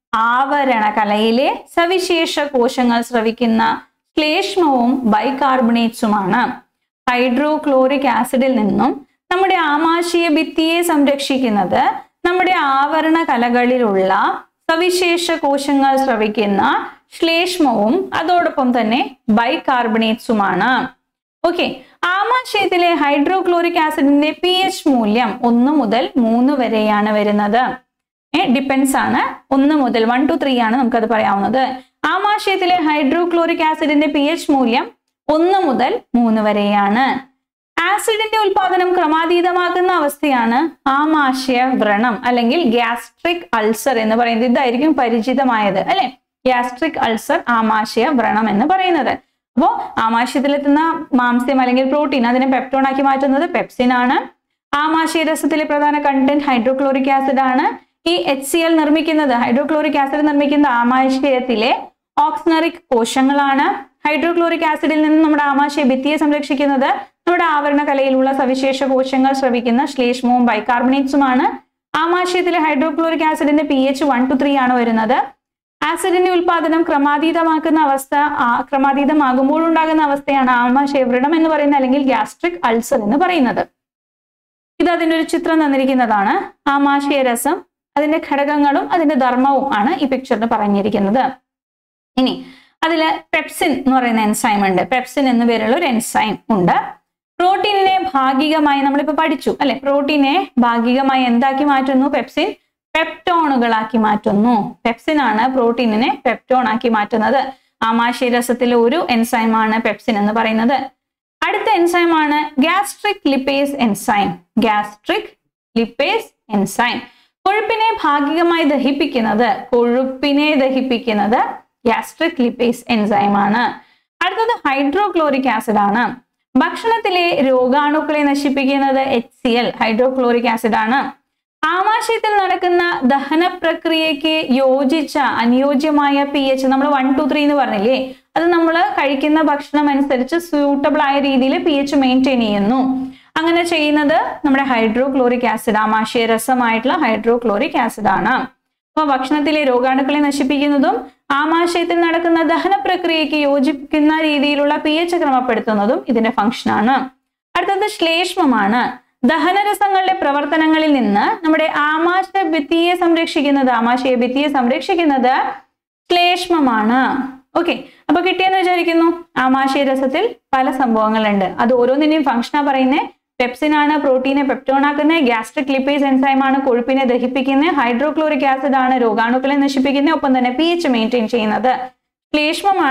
ആവരണ കലയിലെ സവിശേഷ കോശങ്ങൾ സ്രവിക്കുന്ന ശ്ലേഷ്മവും ബൈകാർബണേറ്റ്സുമാണ് ഹൈഡ്രോക്ലോറിക് ആസിഡിൽ നിന്നും നമ്മുടെ ആമാശയ ഭിത്തിയെ സംരക്ഷിക്കുന്നത് നമ്മുടെ ആവരണ കലകളിലുള്ള സവിശേഷ കോശങ്ങൾ സ്രവിക്കുന്ന ശ്ലേഷ്മവും അതോടൊപ്പം തന്നെ ബൈകാർബണേറ്റ്സുമാണ് ഓക്കെ ആമാശയത്തിലെ ഹൈഡ്രോക്ലോറിക് ആസിഡിന്റെ പി എച്ച് മൂല്യം ഒന്ന് മുതൽ മൂന്ന് വരെയാണ് വരുന്നത് ഡിപ്പെൻസ് ആണ് ഒന്ന് മുതൽ വൺ ടു ത്രീ ആണ് നമുക്കത് പറയാവുന്നത് ആമാശയത്തിലെ ഹൈഡ്രോക്ലോറിക് ആസിഡിന്റെ പി എച്ച് മൂല്യം ഒന്ന് മുതൽ മൂന്ന് വരെയാണ് ആസിഡിന്റെ ഉൽപാദനം ക്രമാതീതമാക്കുന്ന അവസ്ഥയാണ് ആമാശയ വ്രണം അല്ലെങ്കിൽ ഗ്യാസ്ട്രിക് അൾസർ എന്ന് പറയുന്നത് ഇതായിരിക്കും പരിചിതമായത് അല്ലെ ഗ്യാസ്ട്രിക് അൾസർ ആമാശയ വ്രണം എന്ന് പറയുന്നത് അപ്പോ ആമാശയത്തിലെത്തുന്ന മാംസ്യം അല്ലെങ്കിൽ പ്രോട്ടീൻ അതിനെ പെപ്റ്റോൺ ആക്കി മാറ്റുന്നത് പെപ്സിൻ ആണ് ആമാശയ രസത്തിലെ പ്രധാന കണ്ടന്റ് ഹൈഡ്രോക്ലോറിക് ആസിഡ് ആണ് ഈ എച്ച് സി എൽ നിർമ്മിക്കുന്നത് ഹൈഡ്രോക്ലോറിക് ആസിഡ് നിർമ്മിക്കുന്ന ആമാശയത്തിലെ ഓക്സിനറിക് കോശങ്ങളാണ് ഹൈഡ്രോക്ലോറിക് ആസിഡിൽ നിന്ന് നമ്മുടെ ആമാശയ ഭിത്തിയെ സംരക്ഷിക്കുന്നത് നമ്മുടെ ആവരണ കലയിലുള്ള സവിശേഷ കോശങ്ങൾ സ്രവിക്കുന്ന ശ്ലേഷ്മവും ബൈകാർബണേറ്റ്സുമാണ് ആമാശയത്തിലെ ഹൈഡ്രോക്ലോറിക് ആസിഡിന്റെ P H one two three ആണ് വരുന്നത് ആസിഡിന്റെ ഉൽപാദനം ക്രമാതീതമാക്കുന്ന അവസ്ഥ ആ- ക്രമാതീതമാകുമ്പോൾ ഉണ്ടാകുന്ന അവസ്ഥയാണ് ആമാശയ വ്രണം എന്ന് പറയുന്നത് അല്ലെങ്കിൽ ഗ്യാസ്ട്രിക് അൾസർ എന്ന് പറയുന്നത് ഇത് അതിന്റെ ഒരു ചിത്രം തന്നിരിക്കുന്നതാണ് ആമാശയ രസം അതിന്റെ ഘടകങ്ങളും അതിന്റെ ധർമ്മവും ആണ് ഈ പിക്ചറിൽ പറഞ്ഞിരിക്കുന്നത് ഇനി അതിൽ പെപ്സിൻ എന്ന് പറയുന്ന എൻസൈം ഉണ്ട് പെപ്സിൻ എന്ന പേരുള്ള ഒരു എൻസൈം ഉണ്ട് പ്രോട്ടീനിനെ ഭാഗികമായി നമ്മളിപ്പോ പഠിച്ചു അല്ലെ പ്രോട്ടീനെ ഭാഗികമായി എന്താക്കി മാറ്റുന്നു പെപ്സിൻ പെപ്റ്റോണുകളാക്കി മാറ്റുന്നു പെപ്സിൻ ആണ് പ്രോട്ടീനിനെ പെപ്റ്റോൺ ആക്കി മാറ്റുന്നത് ആമാശയ രസത്തിലെ ഒരു എൻസൈമാണ് പെപ്സിൻ എന്ന് പറയുന്നത് അടുത്ത എൻസൈമാണ് gastric lipase enzyme gastric lipase enzyme കൊഴുപ്പിനെ ഭാഗികമായി ദഹിപ്പിക്കുന്നത് കൊഴുപ്പിനെ ദഹിപ്പിക്കുന്നത് ഗ്യാസ്ട്രിക് ലിപ്പേസ് എൻസൈം ആണ് അടുത്തത് ഹൈഡ്രോക്ലോറിക് ആസിഡ് ആണ് ഭക്ഷണത്തിലെ രോഗാണുക്കളെ നശിപ്പിക്കുന്നത് H C L hydrochloric acid ആണ് ആമാശയത്തിൽ നടക്കുന്ന ദഹന പ്രക്രിയയ്ക്ക് യോജിച്ച അനുയോജ്യമായ പി എച്ച് നമ്മൾ വൺ ടു ത്രീ എന്ന് പറഞ്ഞില്ലേ അത് നമ്മൾ കഴിക്കുന്ന ഭക്ഷണം അനുസരിച്ച് സ്യൂട്ടബിൾ ആയ രീതിയിൽ പി എച്ച് മെയിൻറ്റെയിൻ ചെയ്യുന്നു അങ്ങനെ ചെയ്യുന്നത് നമ്മുടെ ഹൈഡ്രോക്ലോറിക് ആസിഡ് ആമാശയ രസമായിട്ടുള്ള ഹൈഡ്രോക്ലോറിക് ആസിഡ് ആണ് അപ്പോൾ ഭക്ഷണത്തിലെ രോഗാണുക്കളെ നശിപ്പിക്കുന്നതും ആമാശയത്തിൽ നടക്കുന്ന ദഹന പ്രക്രിയയ്ക്ക് യോജിക്കുന്ന രീതിയിലുള്ള പി എച്ച് ക്രമപ്പെടുത്തുന്നതും ഇതിന്റെ ഫംഗ്ഷനാണ് അടുത്തത് ശ്ലേഷ്മമാണ് ദഹനരസങ്ങളുടെ പ്രവർത്തനങ്ങളിൽ നിന്ന് നമ്മുടെ ആമാശയ ഭിത്തിയെ സംരക്ഷിക്കുന്നത് ആമാശയ ഭിത്തിയെ സംരക്ഷിക്കുന്നത് ശ്ലേഷ്മമാണ് ഓക്കെ അപ്പൊ കിട്ടിയെന്ന് വിചാരിക്കുന്നു ആമാശയ രസത്തിൽ പല സംഭവങ്ങളുണ്ട് അത് ഓരോന്നിന്റെയും ഫംഗ്ഷനാ പറയുന്നത് പെപ്സിൻ ആണ് പ്രോട്ടീനെ പെപ്റ്റോൺ ആക്കുന്നത് ഗ്യാസ്ട്രിക് ലിപ്പേസ് എൻസൈം ആണ് കൊഴുപ്പിനെ ദഹിപ്പിക്കുന്നത് ഹൈഡ്രോക്ലോറിക് ആസിഡ് ആണ് രോഗാണുക്കളെ നശിപ്പിക്കുന്നത് ഒപ്പം തന്നെ പി എച്ച് മെയിൻറ്റെയിൻ ചെയ്യുന്നത് ശ്ലേഷ്മമാണ്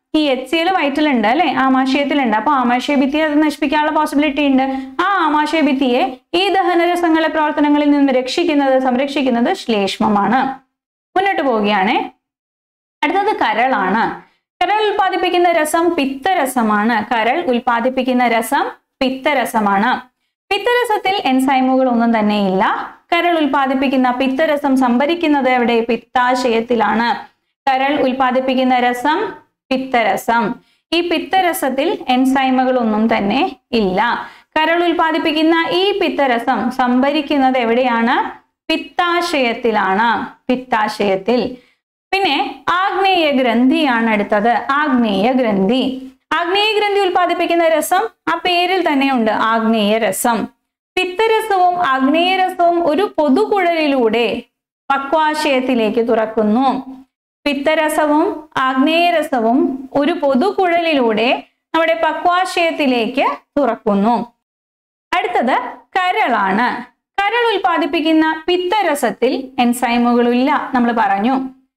ഈ എച്ച് സി എൽ വയറ്റിലുണ്ട് അല്ലെ ആമാശയത്തിലുണ്ട് അപ്പൊ ആമാശയ ഭിത്തിയെ അത് നശിപ്പിക്കാനുള്ള പോസിബിലിറ്റി ഉണ്ട് ആ ആമാശയ ഭിത്തിയെ ഈ ദഹനരസങ്ങളുടെ പ്രവർത്തനങ്ങളിൽ നിന്ന് രക്ഷിക്കുന്നത് സംരക്ഷിക്കുന്നത് ശ്ലേഷ്മമാണ് മുന്നോട്ട് പോവുകയാണേ അടുത്തത് കരളാണ് കരൾ ഉൽപ്പാദിപ്പിക്കുന്ന രസം പിത്തരസമാണ് കരൾ ഉൽപ്പാദിപ്പിക്കുന്ന രസം പിത്തരസമാണ് പിത്തരസത്തിൽ എൻസൈമുകൾ ഒന്നും തന്നെ ഇല്ല കരൾ ഉൽപ്പാദിപ്പിക്കുന്ന പിത്തരസം സംഭരിക്കുന്നത് എവിടെ പിത്താശയത്തിലാണ് കരൾ ഉൽപ്പാദിപ്പിക്കുന്ന രസം പിത്തരസം ഈ പിത്തരസത്തിൽ എൻസൈമുകൾ ഒന്നും തന്നെ ഇല്ല കരൾ ഉൽപ്പാദിപ്പിക്കുന്ന ഈ പിത്തരസം സംഭരിക്കുന്നത് എവിടെയാണ് പിത്താശയത്തിലാണ് പിത്താശയത്തിൽ പിന്നെ ആഗ്നേയ ഗ്രന്ഥിയാണ് അടുത്തത് ആഗ്നേയ ഗ്രന്ഥി ആഗ്നേയ ഗ്രന്ഥി ഉൽപ്പാദിപ്പിക്കുന്ന രസം ആ പേരിൽ തന്നെയുണ്ട് ആഗ്നേയ രസം പിത്തരസവും ആഗ്നേയ രസവും ഒരു പൊതുകുഴലിലൂടെ പക്വാശയത്തിലേക്ക് തുറക്കുന്നു പിത്തരസവും ആഗ്നേയരസവും ഒരു പൊതുകുഴലിലൂടെ നമ്മുടെ പക്വാശയത്തിലേക്ക് തുറക്കുന്നു അടുത്തത് കരളാണ് കരൾ ഉൽപ്പാദിപ്പിക്കുന്ന പിത്തരസത്തിൽ എൻസൈമുകളില്ല നമ്മൾ പറഞ്ഞു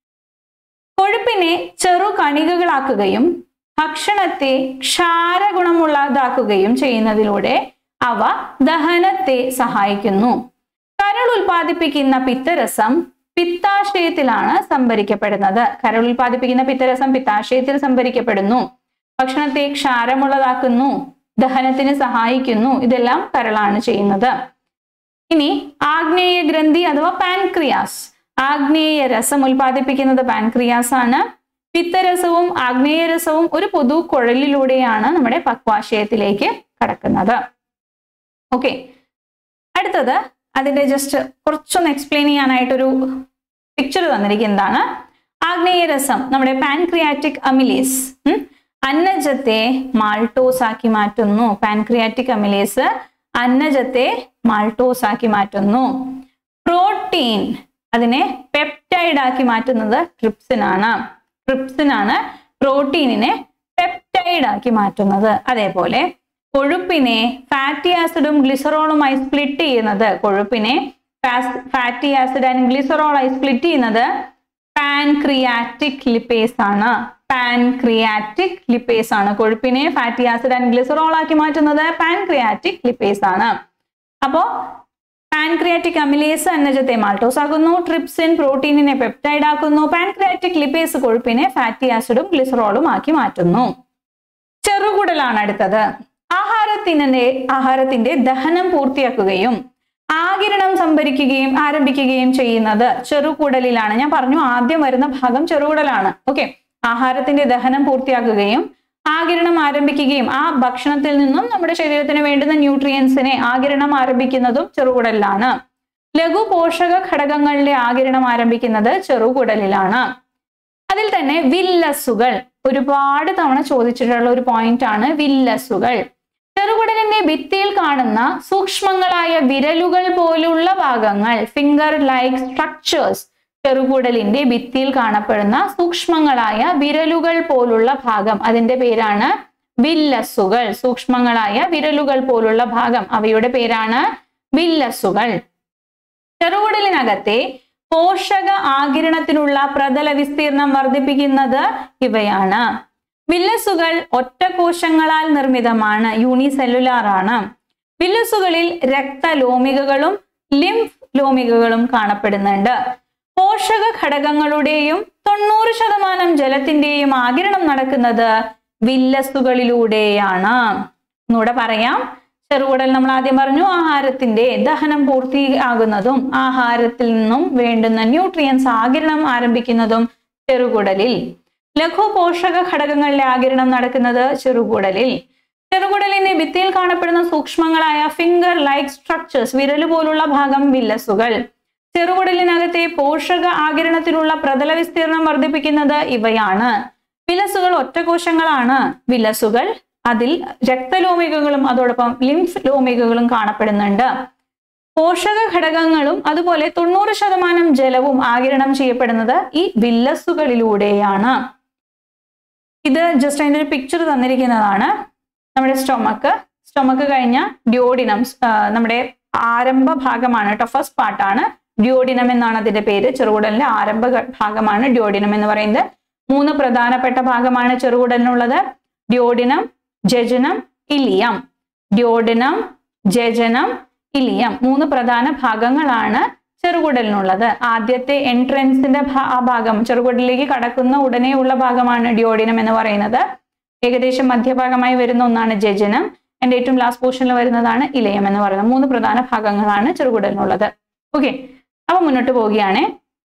കൊഴുപ്പിനെ ചെറു കണികകളാക്കുകയും ഭക്ഷണത്തെ ക്ഷാരഗുണമുള്ളതാക്കുകയും ചെയ്യുന്നതിലൂടെ അവ ദഹനത്തെ സഹായിക്കുന്നു കരൾ ഉൽപ്പാദിപ്പിക്കുന്ന പിത്തരസം പിത്താശയത്തിലാണ് സംഭരിക്കപ്പെടുന്നത് കരൾ ഉൽപ്പാദിപ്പിക്കുന്ന പിത്തരസം പിത്താശയത്തിൽ സംഭരിക്കപ്പെടുന്നു ഭക്ഷണത്തെ ക്ഷാരമുള്ളതാക്കുന്നു ദഹനത്തിന് സഹായിക്കുന്നു ഇതെല്ലാം കരളാണ് ചെയ്യുന്നത് ഇനി ആഗ്നേയ ഗ്രന്ഥി അഥവാ പാൻക്രിയാസ് ആഗ്നേയ രസം ഉൽപ്പാദിപ്പിക്കുന്നത് പാൻക്രിയാസ് ആണ് പിത്തരസവും ആഗ്നേയരസവും ഒരു പൊതു കുഴലിലൂടെയാണ് നമ്മുടെ പക്വാശയത്തിലേക്ക് കടക്കുന്നത് ഓക്കെ അടുത്തത് അതിന്റെ ജസ്റ്റ് കുറച്ചൊന്ന് എക്സ്പ്ലെയിൻ ചെയ്യാനായിട്ടൊരു പിക്ചർ തന്നിരിക്കുന്നതാണ് ആഗ്നേയരസം നമ്മുടെ പാൻക്രിയാറ്റിക് അമിലേസ് അന്നജത്തെ മാൾട്ടോസ് ആക്കി മാറ്റുന്നു പാൻക്രിയാറ്റിക് അമിലേസ് അന്നജത്തെ മാൾട്ടോസ് ആക്കി മാറ്റുന്നു പ്രോട്ടീൻ അതിനെ പെപ്റ്റൈഡ് ആക്കി മാറ്റുന്നത് ട്രിപ്സിൻ ആണ് ട്രിപ്സിൻ ആണ് പ്രോട്ടീനിനെ പെപ്റ്റൈഡ് ആക്കി മാറ്റുന്നത് അതേപോലെ കൊഴുപ്പിനെ ഫാറ്റി ആസിഡും ഗ്ലിസറോളുമായി സ്പ്ലിറ്റ് ചെയ്യുന്നത് കൊഴുപ്പിനെ ഫാറ്റി ആസിഡ് ആൻഡ് ഗ്ലിസറോളായി സ്പ്ലിറ്റ് ചെയ്യുന്നത് പാൻക്രിയാറ്റിക് ലിപ്പേസ് ആണ് പാൻക്രിയാറ്റിക് ലിപ്പേസ് ആണ് കൊഴുപ്പിനെ ഫാറ്റി ആസിഡ് ആൻഡ് ഗ്ലിസറോൾ ആക്കി മാറ്റുന്നത് പാൻക്രിയാറ്റിക് ലിപ്പേസ് ആണ് അപ്പോ പാൻക്രിയാറ്റിക് അമിലേസ് അന്നജത്തെ മാൾട്ടോസ് ആക്കുന്നു ട്രിപ്സിൻ പ്രോട്ടീനിനെ പെപ്റ്റൈഡ് ആക്കുന്നു പാൻക്രിയാറ്റിക് ലിപ്പേസ് കൊഴുപ്പിനെ ഫാറ്റി ആസിഡും ഗ്ലിസറോളും ആക്കി മാറ്റുന്നു ചെറുകുടലാണ് അടുത്തത് ആഹാരത്തിന്റെ ആഹാരത്തിന്റെ ദഹനം പൂർത്തിയാക്കുകയും ആകിരണം സംഭരിക്കുകയും ആരംഭിക്കുകയും ചെയ്യുന്നത് ചെറുകുടലിലാണ് ഞാൻ പറഞ്ഞു ആദ്യം വരുന്ന ഭാഗം ചെറുകുടലാണ് ഓക്കെ ആഹാരത്തിന്റെ ദഹനം പൂർത്തിയാക്കുകയും ആകിരണം ആരംഭിക്കുകയും ആ ഭക്ഷണത്തിൽ നിന്നും നമ്മുടെ ശരീരത്തിന് വേണ്ടുന്ന ന്യൂട്രിയൻസിനെ ആകിരണം ആരംഭിക്കുന്നതും ചെറുകുടലിലാണ് ലഘു പോഷക ഘടകങ്ങളുടെ ആകിരണം ആരംഭിക്കുന്നത് ചെറുകുടലിലാണ് അതിൽ തന്നെ വില്ലസുകൾ ഒരുപാട് തവണ ചോദിച്ചിട്ടുള്ള ഒരു പോയിന്റ് ആണ് വില്ലസുകൾ ചെറുകുടലിന്റെ ഭിത്തിയിൽ കാണുന്ന സൂക്ഷ്മങ്ങളായ വിരലുകൾ പോലുള്ള ഭാഗങ്ങൾ ഫിംഗർ ലൈക്ക് സ്ട്രക്ചേഴ്സ് ചെറുകുടലിന്റെ ഭിത്തിയിൽ കാണപ്പെടുന്ന സൂക്ഷ്മങ്ങളായ വിരലുകൾ പോലുള്ള ഭാഗം അതിന്റെ പേരാണ് വില്ലസുകൾ സൂക്ഷ്മങ്ങളായ വിരലുകൾ പോലുള്ള ഭാഗം അവയുടെ പേരാണ് വില്ലസുകൾ ചെറുകുടലിനകത്തെ പോഷക ആകിരണത്തിനുള്ള പ്രതല വിസ്തീർണം വർദ്ധിപ്പിക്കുന്നത് ഇവയാണ് വില്ലസുകൾ ഒറ്റ കോശങ്ങളാൽ നിർമ്മിതമാണ് യൂണിസെല്ലുലാർ ആണ് വില്ലസുകളിൽ രക്തലോമികകളും ലിംഫ് ലോമികകളും കാണപ്പെടുന്നുണ്ട് പോഷക ഘടകങ്ങളുടെയും തൊണ്ണൂറ് ശതമാനം ജലത്തിന്റെയും ആകിരണം നടക്കുന്നത് വില്ലസുകളിലൂടെയാണ് ഒന്നുകൂടെ പറയാം ചെറുകുടൽ നമ്മൾ ആദ്യം പറഞ്ഞു ആഹാരത്തിന്റെ ദഹനം പൂർത്തിയാകുന്നതും ആഹാരത്തിൽ നിന്നും വേണ്ടുന്ന ന്യൂട്രിയൻസ് ആകിരണം ആരംഭിക്കുന്നതും ചെറുകുടലിൽ ലഘു പോഷക ഘടകങ്ങളുടെ ആകിരണം നടക്കുന്നത് ചെറുകുടലിൽ ചെറുകുടലിന്റെ ഭിത്തിയിൽ കാണപ്പെടുന്ന സൂക്ഷ്മങ്ങളായ ഫിംഗർ ലൈക്ക് സ്ട്രക്ചേഴ്സ് വിരല് പോലുള്ള ഭാഗം വില്ലസുകൾ ചെറുകുടലിനകത്തെ പോഷക ആകിരണത്തിനുള്ള പ്രതല വിസ്തീർണം വർദ്ധിപ്പിക്കുന്നത് ഇവയാണ് വിലസുകൾ ഒറ്റകോശങ്ങളാണ് വിലസുകൾ അതിൽ രക്തലോമികകളും അതോടൊപ്പം ലിംഫ് ലോമികകളും കാണപ്പെടുന്നുണ്ട് പോഷക ഘടകങ്ങളും അതുപോലെ തൊണ്ണൂറ് ശതമാനം ജലവും ആകിരണം ചെയ്യപ്പെടുന്നത് ഈ വില്ലസുകളിലൂടെയാണ് ഇത് ജസ്റ്റ് അതിന്റെ ഒരു പിക്ചർ തന്നിരിക്കുന്നതാണ് നമ്മുടെ സ്റ്റൊമക്ക് സ്റ്റൊമക്ക് കഴിഞ്ഞ ഡ്യോഡിനം നമ്മുടെ ആരംഭ ഭാഗമാണ് കേട്ടോ ഫസ്റ്റ് പാർട്ടാണ് ഡ്യോഡിനം എന്നാണ് അതിന്റെ പേര് ചെറുകുടലിന്റെ ആരംഭ ഭാഗമാണ് ഡ്യോഡിനം എന്ന് പറയുന്നത് മൂന്ന് പ്രധാനപ്പെട്ട ഭാഗമാണ് ചെറുകുടലിനുള്ളത് ഡ്യോഡിനം ജജനം ഇലിയം ഡ്യോഡിനം ജജനം ഇലിയം മൂന്ന് പ്രധാന ഭാഗങ്ങളാണ് ചെറുകുടലിനുള്ളത് ആദ്യത്തെ എൻട്രൻസിന്റെ ഭാ- ആ ഭാഗം ചെറുകുടലിലേക്ക് കടക്കുന്ന ഉടനെയുള്ള ഭാഗമാണ് ഡ്യോഡിനം എന്ന് പറയുന്നത് ഏകദേശം മധ്യഭാഗമായി വരുന്ന ഒന്നാണ് ജജനം എന്റെ ഏറ്റവും ലാസ്റ്റ് പോർഷനിൽ വരുന്നതാണ് ഇലയം എന്ന് പറയുന്നത് മൂന്ന് പ്രധാന ഭാഗങ്ങളാണ് ചെറുകുടലിനുള്ളത് ഓക്കെ അപ്പൊ മുന്നോട്ട് പോവുകയാണ്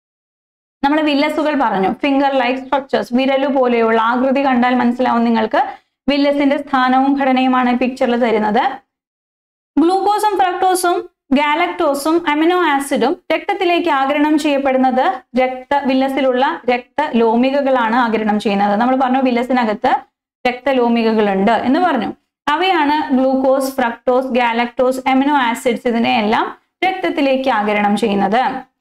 നമ്മൾ വില്ലസുകൾ പറഞ്ഞു ഫിംഗർ ലൈക്ക് സ്ട്രക്ചേഴ്സ് വിരലു പോലെയുള്ള ആകൃതി കണ്ടാൽ മനസ്സിലാവും നിങ്ങൾക്ക് വില്ലസിന്റെ സ്ഥാനവും ഘടനയുമാണ് പിക്ചറിൽ തരുന്നത് ഗ്ലൂക്കോസും ഫ്രക്ടോസും ഗാലക്ടോസും അമിനോ ആസിഡും രക്തത്തിലേക്ക് ആഗിരണം ചെയ്യപ്പെടുന്നത് രക്ത വില്ലസിലുള്ള രക്തലോമികകളാണ് ആഗിരണം ചെയ്യുന്നത് നമ്മൾ പറഞ്ഞു വില്ലസിനകത്ത് രക്തലോമികകളുണ്ട് എന്ന് പറഞ്ഞു അവയാണ് glucose fructose galactose amino acids ഇതിനെയെല്ലാം രക്തത്തിലേക്ക് ആഗിരണം ചെയ്യുന്നത്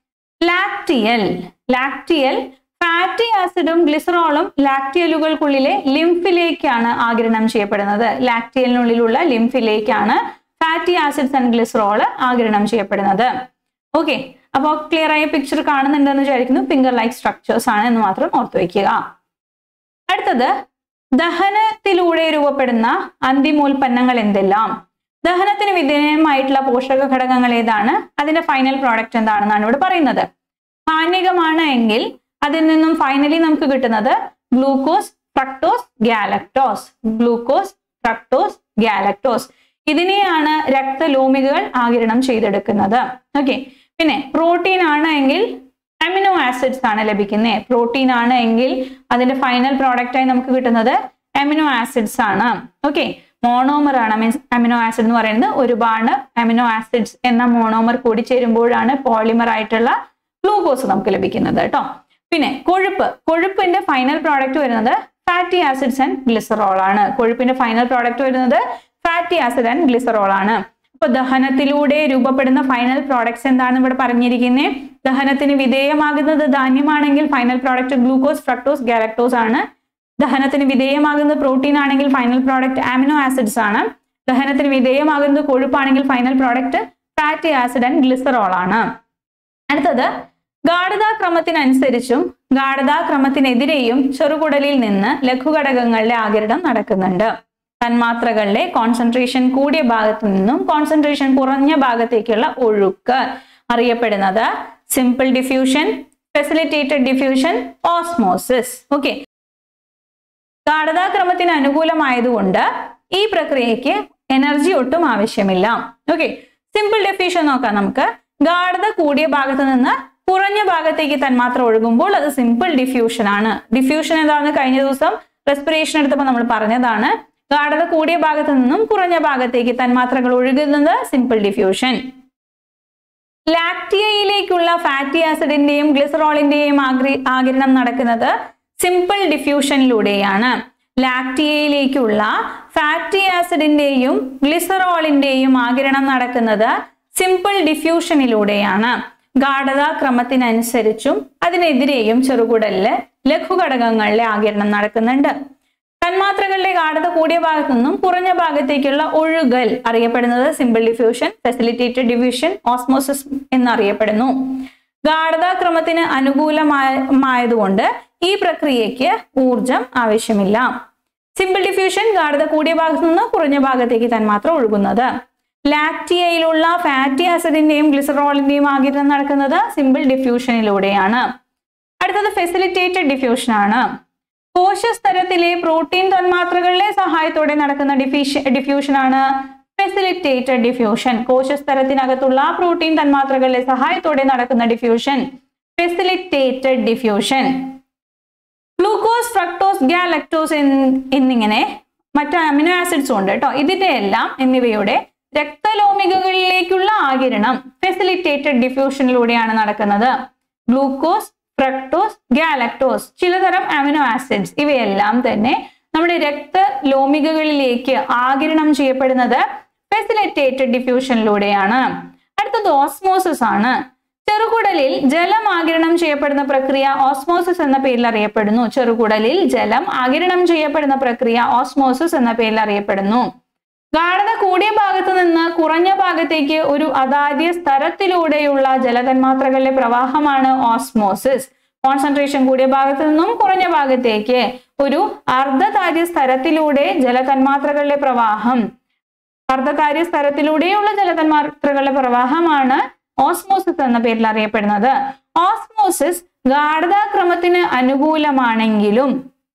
ലാക്ടിയൽ ലാക്ടിയൽ ഫാറ്റി ആസിഡും ഗ്ലിസറോളും ലാക്ടിയലുകൾക്കുള്ളിലെ ലിംഫിലേക്കാണ് ആഗിരണം ചെയ്യപ്പെടുന്നത് ലാക്ടിയലിനുള്ളിലുള്ള ലിംഫിലേക്കാണ് ഫാറ്റി ആസിഡ്സ് ആൻഡ് ഗ്ലിസറോള് ആഗിരണം ചെയ്യപ്പെടുന്നത് ഓക്കെ അപ്പോൾ ക്ലിയർ ആയ പിക്ചർ കാണുന്നുണ്ടെന്ന് വിചാരിക്കുന്നു ഫിംഗർ ലൈക്ക് സ്ട്രക്ചേഴ്സ് ആണ് എന്ന് മാത്രം ഓർത്തു വയ്ക്കുക അടുത്തത് ദഹനത്തിലൂടെ രൂപപ്പെടുന്ന അന്തിമോൽപ്പന്നങ്ങൾ എന്തെല്ലാം ദഹനത്തിന് വിധേയമായിട്ടുള്ള പോഷക ഘടകങ്ങൾ ഏതാണ് അതിന്റെ ഫൈനൽ പ്രോഡക്റ്റ് എന്താണെന്നാണ് ഇവിടെ പറയുന്നത് ഹാനികമാണ് എങ്കിൽ അതിൽ നിന്നും ഫൈനലി നമുക്ക് കിട്ടുന്നത് glucose fructose galactose glucose fructose galactose ഇതിനെയാണ് രക്തലോമികകൾ ആകിരണം ചെയ്തെടുക്കുന്നത് ഓക്കെ പിന്നെ പ്രോട്ടീൻ ആണ് എങ്കിൽ അമിനോ ആസിഡ്സ് ആണ് ലഭിക്കുന്നത് പ്രോട്ടീൻ ആണ് എങ്കിൽ അതിന്റെ ഫൈനൽ പ്രോഡക്റ്റ് ആയി നമുക്ക് കിട്ടുന്നത് അമിനോ ആസിഡ്സ് ആണ് ഓക്കെ മോണോമർ ആണ് മീൻസ് അമിനോ ആസിഡ് എന്ന് പറയുന്നത് ഒരുപാട് അമിനോ ആസിഡ്സ് എന്ന മോണോമർ കൂടി ചേരുമ്പോഴാണ് പോളിമർ ആയിട്ടുള്ള ഗ്ലൂക്കോസ് നമുക്ക് ലഭിക്കുന്നത് കേട്ടോ പിന്നെ കൊഴുപ്പ് കൊഴുപ്പിന്റെ ഫൈനൽ പ്രോഡക്റ്റ് വരുന്നത് ഫാറ്റി ആസിഡ്സ് ആൻഡ് ഗ്ലിസറോൾ ആണ് കൊഴുപ്പിന്റെ ഫൈനൽ പ്രോഡക്റ്റ് വരുന്നത് ഫാറ്റി ആസിഡ് ആൻഡ് ഗ്ലിസറോൾ ആണ് അപ്പൊ ദഹനത്തിലൂടെ രൂപപ്പെടുന്ന ഫൈനൽ പ്രോഡക്ട്സ് എന്താണ് ഇവിടെ പറഞ്ഞിരിക്കുന്നത് ദഹനത്തിന് വിധേയമാകുന്നത് ധാന്യമാണെങ്കിൽ final product glucose fructose galactose ആണ് ദഹനത്തിന് വിധേയമാകുന്നത് പ്രോട്ടീൻ ആണെങ്കിൽ ഫൈനൽ പ്രോഡക്റ്റ് ആമിനോ ആസിഡ്സ് ആണ് ദഹനത്തിന് വിധേയമാകുന്നത് കൊഴുപ്പാണെങ്കിൽ final product fatty acid and glycerol ആണ് അടുത്തത് ഗാഠതാക്രമത്തിനനുസരിച്ചും ഗാഠതാക്രമത്തിനെതിരെയും ചെറുകുടലിൽ നിന്ന് ലഘുഘടകങ്ങളുടെ ആകിരണം നടക്കുന്നുണ്ട് തന്മാത്രകളിലെ കോൺസെൻട്രേഷൻ കൂടിയ ഭാഗത്തു നിന്നും കോൺസെൻട്രേഷൻ കുറഞ്ഞ ഭാഗത്തേക്കുള്ള ഒഴുക്ക് അറിയപ്പെടുന്നത് simple diffusion facilitated diffusion osmosis okay ഗാഠതാക്രമത്തിന് അനുകൂലമായതുകൊണ്ട് ഈ പ്രക്രിയയ്ക്ക് എനർജി ഒട്ടും ആവശ്യമില്ല ഓക്കെ സിമ്പിൾ ഡെഫ്യൂഷൻ നോക്കാം നമുക്ക് ഗാഠത കൂടിയ ഭാഗത്ത് നിന്ന് കുറഞ്ഞ ഭാഗത്തേക്ക് തന്മാത്ര ഒഴുകുമ്പോൾ അത് സിമ്പിൾ ഡിഫ്യൂഷൻ ആണ് ഡിഫ്യൂഷൻ എന്താണെന്ന് കഴിഞ്ഞ ദിവസം റെസ്പിറേഷൻ എടുത്തപ്പോൾ നമ്മൾ പറഞ്ഞതാണ് ഗാഠത കൂടിയ ഭാഗത്ത് നിന്നും കുറഞ്ഞ ഭാഗത്തേക്ക് തന്മാത്രകൾ ഒഴുകുന്നത് സിമ്പിൾ ഡിഫ്യൂഷൻ ലാക്ടിയയിലേക്കുള്ള ഫാറ്റി ആസിഡിന്റെയും ഗ്ലിസറോളിന്റെയും ആഗ്രി ആകിരണം നടക്കുന്നത് സിമ്പിൾ ഡിഫ്യൂഷനിലൂടെയാണ് ലാക്ടിയയിലേക്കുള്ള ഫാറ്റി ആസിഡിന്റെയും ഗ്ലിസറോളിന്റെയും ആകിരണം നടക്കുന്നത് സിമ്പിൾ ഡിഫ്യൂഷനിലൂടെയാണ് ഗാഠതാ ക്രമത്തിനനുസരിച്ചും അതിനെതിരെയും ചെറുകുടലില് ലഘുഘടകങ്ങളിലെ ആകിരണം നടക്കുന്നുണ്ട് തന്മാത്രകളുടെ ഗാഠത കൂടിയ ഭാഗത്തു നിന്നും കുറഞ്ഞ ഭാഗത്തേക്കുള്ള ഒഴുകൽ അറിയപ്പെടുന്നത് simple diffusion facilitated diffusion osmosis എന്നറിയപ്പെടുന്നു ഗാഠതാക്രമത്തിന് അനുകൂലമായതുകൊണ്ട് ഈ പ്രക്രിയയ്ക്ക് ഊർജം ആവശ്യമില്ല സിമ്പിൾ ഡിഫ്യൂഷൻ ഗാഠത കൂടിയ ഭാഗത്തു നിന്ന് കുറഞ്ഞ ഭാഗത്തേക്ക് തന്മാത്ര ഒഴുകുന്നത് ലാക്ടിയയിലുള്ള ഫാറ്റി ആസിഡിന്റെയും ഗ്ലിസറോളിന്റെയും ആകിരണം നടക്കുന്നത് സിമ്പിൾ ഡിഫ്യൂഷനിലൂടെയാണ് അടുത്തത് ഫെസിലിറ്റേറ്റഡ് ഡിഫ്യൂഷൻ ആണ് കോശസ്തരത്തിലെ പ്രോട്ടീൻ തന്മാത്രകളുടെ സഹായത്തോടെ നടക്കുന്ന ഡിഫ്യൂഷൻ ഡിഫ്യൂഷൻ ആണ് ഫെസിലിറ്റേറ്റഡ് ഡിഫ്യൂഷൻ കോശസ്തരത്തിനകത്തുള്ള പ്രോട്ടീൻ തന്മാത്രകളുടെ സഹായത്തോടെ നടക്കുന്ന diffusion facilitated diffusion glucose fructose galactose എന്നിങ്ങനെ മറ്റ് അമിനോ ആസിഡ്സും ഉണ്ട് കേട്ടോ ഇതിന്റെ എല്ലാം എന്നിവയുടെ രക്തലോമികകളിലേക്കുള്ള ആകിരണം ഫെസിലിറ്റേറ്റഡ് ഡിഫ്യൂഷനിലൂടെയാണ് നടക്കുന്നത് ഗ്ലൂക്കോസ് ഫ്രക്ടോസ് ഗാലക്ടോസ് ചിലതരം അമിനോ ആസിഡ്സ് ഇവയെല്ലാം തന്നെ നമ്മുടെ രക്തലോമികകളിലേക്ക് ആകിരണം ചെയ്യപ്പെടുന്നത് ഫെസിലിറ്റേറ്റഡ് ഡിഫ്യൂഷനിലൂടെയാണ് അടുത്തത് ഓസ്മോസിസ് ആണ് ചെറുകുടലിൽ ജലം ആകിരണം ചെയ്യപ്പെടുന്ന പ്രക്രിയ ഓസ്മോസിസ് എന്ന പേരിൽ അറിയപ്പെടുന്നു ചെറുകുടലിൽ ജലം ആകിരണം ചെയ്യപ്പെടുന്ന പ്രക്രിയ ഓസ്മോസിസ് എന്ന പേരിൽ അറിയപ്പെടുന്നു ഗാഠത കൂടിയ ഭാഗത്ത് നിന്ന് കുറഞ്ഞ ഭാഗത്തേക്ക് ഒരു അതാദ്യ സ്ഥലത്തിലൂടെയുള്ള ജലതന്മാത്രകളുടെ പ്രവാഹമാണ് ഓസ്മോസിസ് കോൺസെൻട്രേഷൻ കൂടിയ ഭാഗത്ത് നിന്നും കുറഞ്ഞ ഭാഗത്തേക്ക് ഒരു അർദ്ധതാര്യ സ്ഥലത്തിലൂടെ ജലതന്മാത്രകളുടെ പ്രവാഹം അർദ്ധകാര്യ സ്ഥലത്തിലൂടെയുള്ള ജലതന്മാത്രകളുടെ പ്രവാഹമാണ് ഓസ്മോസിസ് എന്ന പേരിൽ അറിയപ്പെടുന്നത് ഓസ്മോസിസ് ഗാഠതാക്രമത്തിന് അനുകൂലമാണെങ്കിലും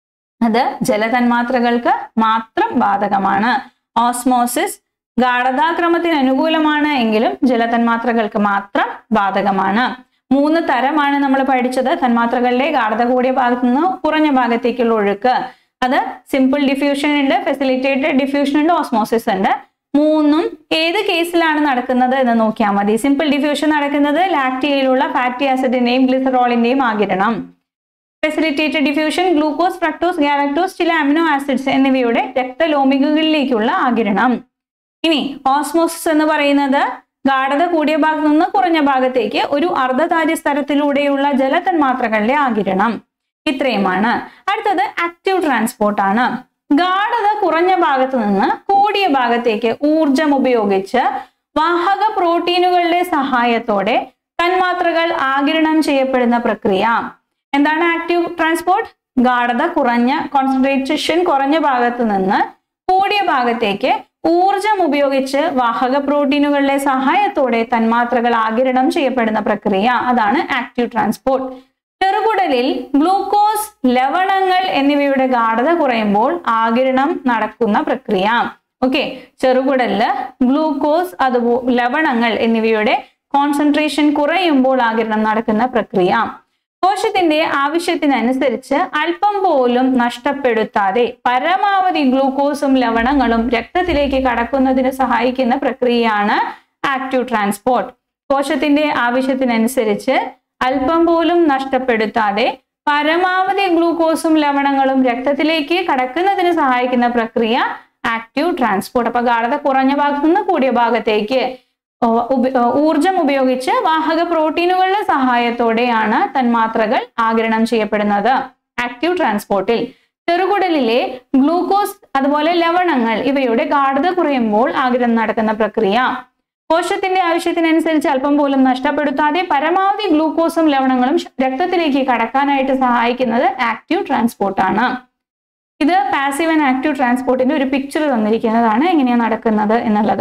അത് ജലതന്മാത്രകൾക്ക് മാത്രം ബാധകമാണ് ഓസ്മോസിസ് ഗാഠതാക്രമത്തിന് അനുകൂലമാണ് എങ്കിലും ജലതന്മാത്രകൾക്ക് മാത്രം ബാധകമാണ് മൂന്ന് തരമാണ് നമ്മൾ പഠിച്ചത് തന്മാത്രകളുടെ ഗാഠത കൂടിയ ഭാഗത്തു നിന്ന് കുറഞ്ഞ ഭാഗത്തേക്കുള്ള ഒഴുക്ക് അത് സിമ്പിൾ ഡിഫ്യൂഷൻ ഉണ്ട് ഫെസിലിറ്റേറ്റഡ് ഡിഫ്യൂഷൻ ഉണ്ട് ഓസ്മോസിസ് ഉണ്ട് മൂന്നും ഏത് കേസിലാണ് നടക്കുന്നത് എന്ന് നോക്കിയാൽ മതി സിമ്പിൾ ഡിഫ്യൂഷൻ നടക്കുന്നത് ലാക്റ്റിയയിലുള്ള ഫാറ്റി ആസിഡിന്റെയും ഗ്ലിസറോളിന്റെയും ആകിരണം facilitated diffusion glucose fructose galactose ചില അമിനോ ആസിഡ്സ് എന്നിവയുടെ രക്തലോമികകളിലേക്കുള്ള ആകിരണം ഇനി ഓസ്മോസിസ് എന്ന് പറയുന്നത് ഗാഠത കൂടിയ ഭാഗത്തു നിന്ന് കുറഞ്ഞ ഭാഗത്തേക്ക് ഒരു അർദ്ധതാര്യ സ്ഥലത്തിലൂടെയുള്ള ജലതന്മാത്രകളുടെ ആകിരണം ഇത്രയുമാണ് അടുത്തത് ആക്റ്റീവ് ട്രാൻസ്പോർട്ട് ആണ് ഗാഠത കുറഞ്ഞ ഭാഗത്ത് നിന്ന് കൂടിയ ഭാഗത്തേക്ക് ഊർജം ഉപയോഗിച്ച് വാഹക പ്രോട്ടീനുകളുടെ സഹായത്തോടെ തന്മാത്രകൾ ആകിരണം ചെയ്യപ്പെടുന്ന പ്രക്രിയ എന്താണ് ആക്റ്റീവ് ട്രാൻസ്പോർട്ട് ഗാഠത കുറഞ്ഞ കോൺസെൻട്രേഷൻ കുറഞ്ഞ ഭാഗത്ത് നിന്ന് കൂടിയ ഭാഗത്തേക്ക് ഊർജം ഉപയോഗിച്ച് വാഹക പ്രോട്ടീനുകളുടെ സഹായത്തോടെ തന്മാത്രകൾ ആകിരണം ചെയ്യപ്പെടുന്ന പ്രക്രിയ അതാണ് ആക്റ്റീവ് ട്രാൻസ്പോർട്ട് ചെറുകുടലിൽ ഗ്ലൂക്കോസ് ലവണങ്ങൾ എന്നിവയുടെ ഗാഠത കുറയുമ്പോൾ ആകിരണം നടക്കുന്ന പ്രക്രിയ ഓക്കെ ചെറുകുടലില് ഗ്ലൂക്കോസ് അതുപോ ലവണങ്ങൾ എന്നിവയുടെ കോൺസെൻട്രേഷൻ കുറയുമ്പോൾ ആകിരണം നടക്കുന്ന പ്രക്രിയ കോശത്തിന്റെ ആവശ്യത്തിനനുസരിച്ച് അല്പം പോലും നഷ്ടപ്പെടുത്താതെ പരമാവധി ഗ്ലൂക്കോസും ലവണങ്ങളും രക്തത്തിലേക്ക് കടക്കുന്നതിന് സഹായിക്കുന്ന പ്രക്രിയയാണ് ആക്റ്റീവ് ട്രാൻസ്പോർട്ട് കോശത്തിന്റെ ആവശ്യത്തിനനുസരിച്ച് അല്പം പോലും നഷ്ടപ്പെടുത്താതെ പരമാവധി ഗ്ലൂക്കോസും ലവണങ്ങളും രക്തത്തിലേക്ക് കടക്കുന്നതിന് സഹായിക്കുന്ന പ്രക്രിയ ആക്റ്റീവ് ട്രാൻസ്പോർട്ട് അപ്പൊ ഗാഠത കുറഞ്ഞ ഭാഗത്തു നിന്ന് കൂടിയ ഭാഗത്തേക്ക് ഓ- ഉപ- ഓ- ഊർജം ഉപയോഗിച്ച് വാഹക പ്രോട്ടീനുകളുടെ സഹായത്തോടെയാണ് തന്മാത്രകൾ ആഗിരണം ചെയ്യപ്പെടുന്നത് ആക്റ്റീവ് ട്രാൻസ്പോർട്ടിൽ ചെറുകുടലിലെ ഗ്ലൂക്കോസ് അതുപോലെ ലവണങ്ങൾ ഇവയുടെ ഗാഠത കുറയുമ്പോൾ ആഗിരണം നടക്കുന്ന പ്രക്രിയ കോശത്തിന്റെ ആവശ്യത്തിനനുസരിച്ച് അല്പം പോലും നഷ്ടപ്പെടുത്താതെ പരമാവധി ഗ്ലൂക്കോസും ലവണങ്ങളും ശ- രക്തത്തിലേക്ക് കടക്കാനായിട്ട് സഹായിക്കുന്നത് ആക്റ്റീവ് ട്രാൻസ്പോർട്ട് ആണ് ഇത് പാസീവ് ആൻഡ് ആക്റ്റീവ് ട്രാൻസ്പോർട്ടിന്റെ ഒരു പിക്ചർ തന്നിരിക്കുന്നതാണ് എങ്ങനെയാണ് നടക്കുന്നത് എന്നുള്ളത്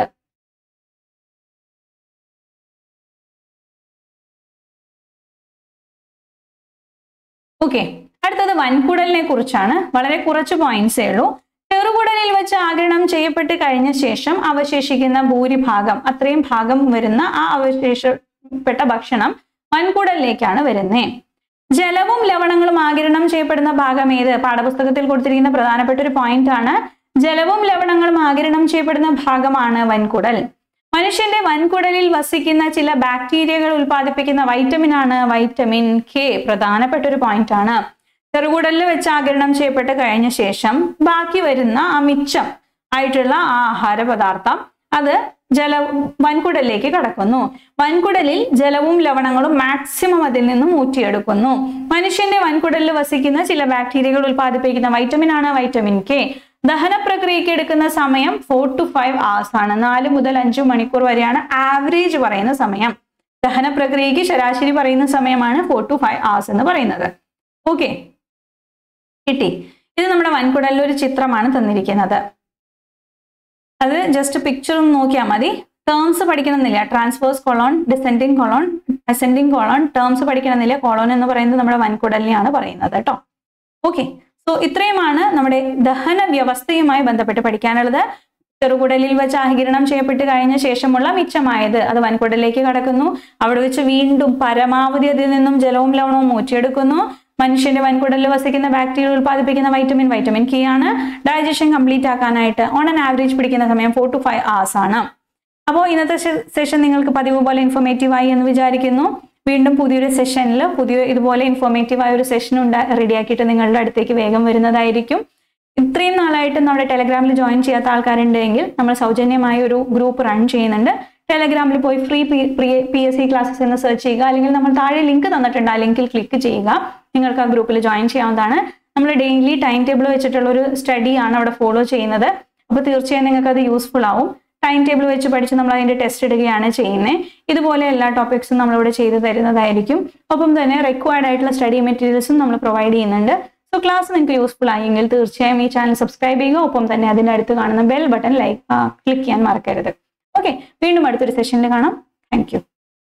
ഓക്കെ അടുത്തത് വൻകുടലിനെ കുറിച്ചാണ് വളരെ കുറച്ച് പോയിന്റ്സേ ഉള്ളൂ ചെറുകുടലിൽ വെച്ച് ആഗിരണം ചെയ്യപ്പെട്ട് കഴിഞ്ഞ ശേഷം അവശേഷിക്കുന്ന ഭൂരിഭാഗം അത്രയും ഭാഗം വരുന്ന ആ അവശേഷപ്പെട്ട ഭക്ഷണം വൻകുടലിലേക്കാണ് വരുന്നേ ജലവും ലവണങ്ങളും ആഗിരണം ചെയ്യപ്പെടുന്ന ഭാഗം ഏത് പാഠപുസ്തകത്തിൽ കൊടുത്തിരിക്കുന്ന പ്രധാനപ്പെട്ട ഒരു പോയിന്റ് ആണ് ജലവും ലവണങ്ങളും ആഗിരണം ചെയ്യപ്പെടുന്ന ഭാഗമാണ് വൻകുടൽ മനുഷ്യന്റെ വൻകുടലിൽ വസിക്കുന്ന ചില ബാക്ടീരിയകൾ ഉൽപ്പാദിപ്പിക്കുന്ന വൈറ്റമിൻ ആണ് വൈറ്റമിൻ കെ പ്രധാനപ്പെട്ട ഒരു പോയിന്റ് ആണ് ചെറുകുടലിൽ വെച്ച് ആഗിരണം ചെയ്യപ്പെട്ട് കഴിഞ്ഞ ശേഷം ബാക്കി വരുന്ന ആ മിച്ചം ആയിട്ടുള്ള ആ ആഹാര പദാർത്ഥം അത് ജല വൻകുടലിലേക്ക് കടക്കുന്നു വൻകുടലിൽ ജലവും ലവണങ്ങളും മാക്സിമം അതിൽ നിന്നും ഊറ്റിയെടുക്കുന്നു മനുഷ്യന്റെ വൻകുടലിൽ വസിക്കുന്ന ചില ബാക്ടീരിയകൾ ഉൽപ്പാദിപ്പിക്കുന്ന വൈറ്റമിൻ ആണ് വൈറ്റമിൻ കെ ദഹന പ്രക്രിയയ്ക്ക് എടുക്കുന്ന സമയം ഫോർ ടു ഫൈവ് hours ആണ് നാല് മുതൽ അഞ്ചു മണിക്കൂർ വരെയാണ് ആവറേജ് പറയുന്ന സമയം ദഹന പ്രക്രിയയ്ക്ക് ശരാശരി പറയുന്ന സമയമാണ് ഫോർ ടു ഫൈവ് hours എന്ന് പറയുന്നത് ഓക്കെ കിട്ടി ഇത് നമ്മുടെ വൻകുടലിലെ ഒരു ചിത്രമാണ് തന്നിരിക്കുന്നത് അത് ജസ്റ്റ് പിക്ചർ ഒന്ന് നോക്കിയാൽ മതി ടേംസ് പഠിക്കണമെന്നില്ല transverse colon descending colon ascending colon terms പഠിക്കണമെന്നില്ല കൊളോൺ എന്ന് പറയുന്നത് നമ്മുടെ വൻകുടലിനെയാണ് പറയുന്നത് കേട്ടോ ഓക്കെ സോ ഇത്രയുമാണ് നമ്മുടെ ദഹന വ്യവസ്ഥയുമായി ബന്ധപ്പെട്ട് പഠിക്കാനുള്ളത് ചെറുകുടലിൽ വെച്ച് ആഹിരണം ചെയ്യപ്പെട്ട് കഴിഞ്ഞ ശേഷമുള്ള മിച്ചമായത് അത് വൻകുടലിലേക്ക് കടക്കുന്നു അവിടെ വെച്ച് വീണ്ടും പരമാവധി അതിൽ നിന്നും ജലവും ലവണവും ഊറ്റിയെടുക്കുന്നു മനുഷ്യന്റെ വൻകുടലിൽ വസിക്കുന്ന ബാക്ടീരിയ ഉൽപ്പാദിപ്പിക്കുന്ന വൈറ്റമിൻ വൈറ്റമിൻ കെ ആണ് ഡൈജഷൻ കംപ്ലീറ്റ് ആക്കാനായിട്ട് ഓൺ ആൻ ആവറേജ് പിടിക്കുന്ന സമയം ഫോർ ടു ഫൈവ് hours ആണ് അപ്പോൾ ഇന്നത്തെ സെഷൻ നിങ്ങൾക്ക് പതിവ് പോലെ ഇൻഫോർമേറ്റീവ് ആയി എന്ന് വിചാരിക്കുന്നു വീണ്ടും പുതിയൊരു സെഷനിൽ പുതിയ ഇതുപോലെ ഇൻഫോർമേറ്റീവ് ആയ ഒരു സെഷൻ ഉണ്ടാ റെഡിയാക്കിയിട്ട് നിങ്ങളുടെ അടുത്തേക്ക് വേഗം വരുന്നതായിരിക്കും ഇത്രയും നാളായിട്ട് നമ്മുടെ ടെലഗ്രാമിൽ ജോയിൻ ചെയ്യാത്ത ആൾക്കാരുണ്ടെങ്കിൽ നമ്മൾ സൗജന്യമായ ഒരു ഗ്രൂപ്പ് റൺ ചെയ്യുന്നുണ്ട് ടെലഗ്രാമിൽ പോയി free P S C classes എന്ന് സെർച്ച് ചെയ്യുക അല്ലെങ്കിൽ നമ്മൾ താഴെ ലിങ്ക് തന്നിട്ടുണ്ട് ആ ലിങ്കിൽ ക്ലിക്ക് ചെയ്യുക നിങ്ങൾക്ക് ആ ഗ്രൂപ്പിൽ ജോയിൻ ചെയ്യാവുന്നതാണ് നമ്മൾ ഡെയിലി ടൈം ടേബിൾ വെച്ചിട്ടുള്ള ഒരു സ്റ്റഡിയാണ് അവിടെ ഫോളോ ചെയ്യുന്നത് അപ്പോൾ തീർച്ചയായും നിങ്ങൾക്ക് അത് യൂസ്ഫുൾ ആവും ടൈം ടേബിൾ വെച്ച് പഠിച്ച് നമ്മൾ അതിന്റെ ടെസ്റ്റ് ഇടുകയാണ് ചെയ്യുന്നത് ഇതുപോലെ എല്ലാ ടോപ്പിക്സും നമ്മളിവിടെ ചെയ്തു തരുന്നതായിരിക്കും ഒപ്പം തന്നെ റിക്വയർഡ് ആയിട്ടുള്ള സ്റ്റഡി മെറ്റീരിയൽസും നമ്മൾ പ്രൊവൈഡ് ചെയ്യുന്നുണ്ട് സോ ക്ലാസ് നിങ്ങൾക്ക് യൂസ്ഫുൾ ആയെങ്കിൽ തീർച്ചയായും ഈ ചാനൽ സബ്സ്ക്രൈബ് ചെയ്യുക ഒപ്പം തന്നെ അതിന്റെ അടുത്ത് കാണുന്ന ബെൽ ബട്ടൺ ലൈക്ക് ക്ലിക്ക് ചെയ്യാൻ മറക്കരുത് ഓക്കെ വീണ്ടും അടുത്തൊരു സെഷനിൽ കാണാം താങ്ക് യു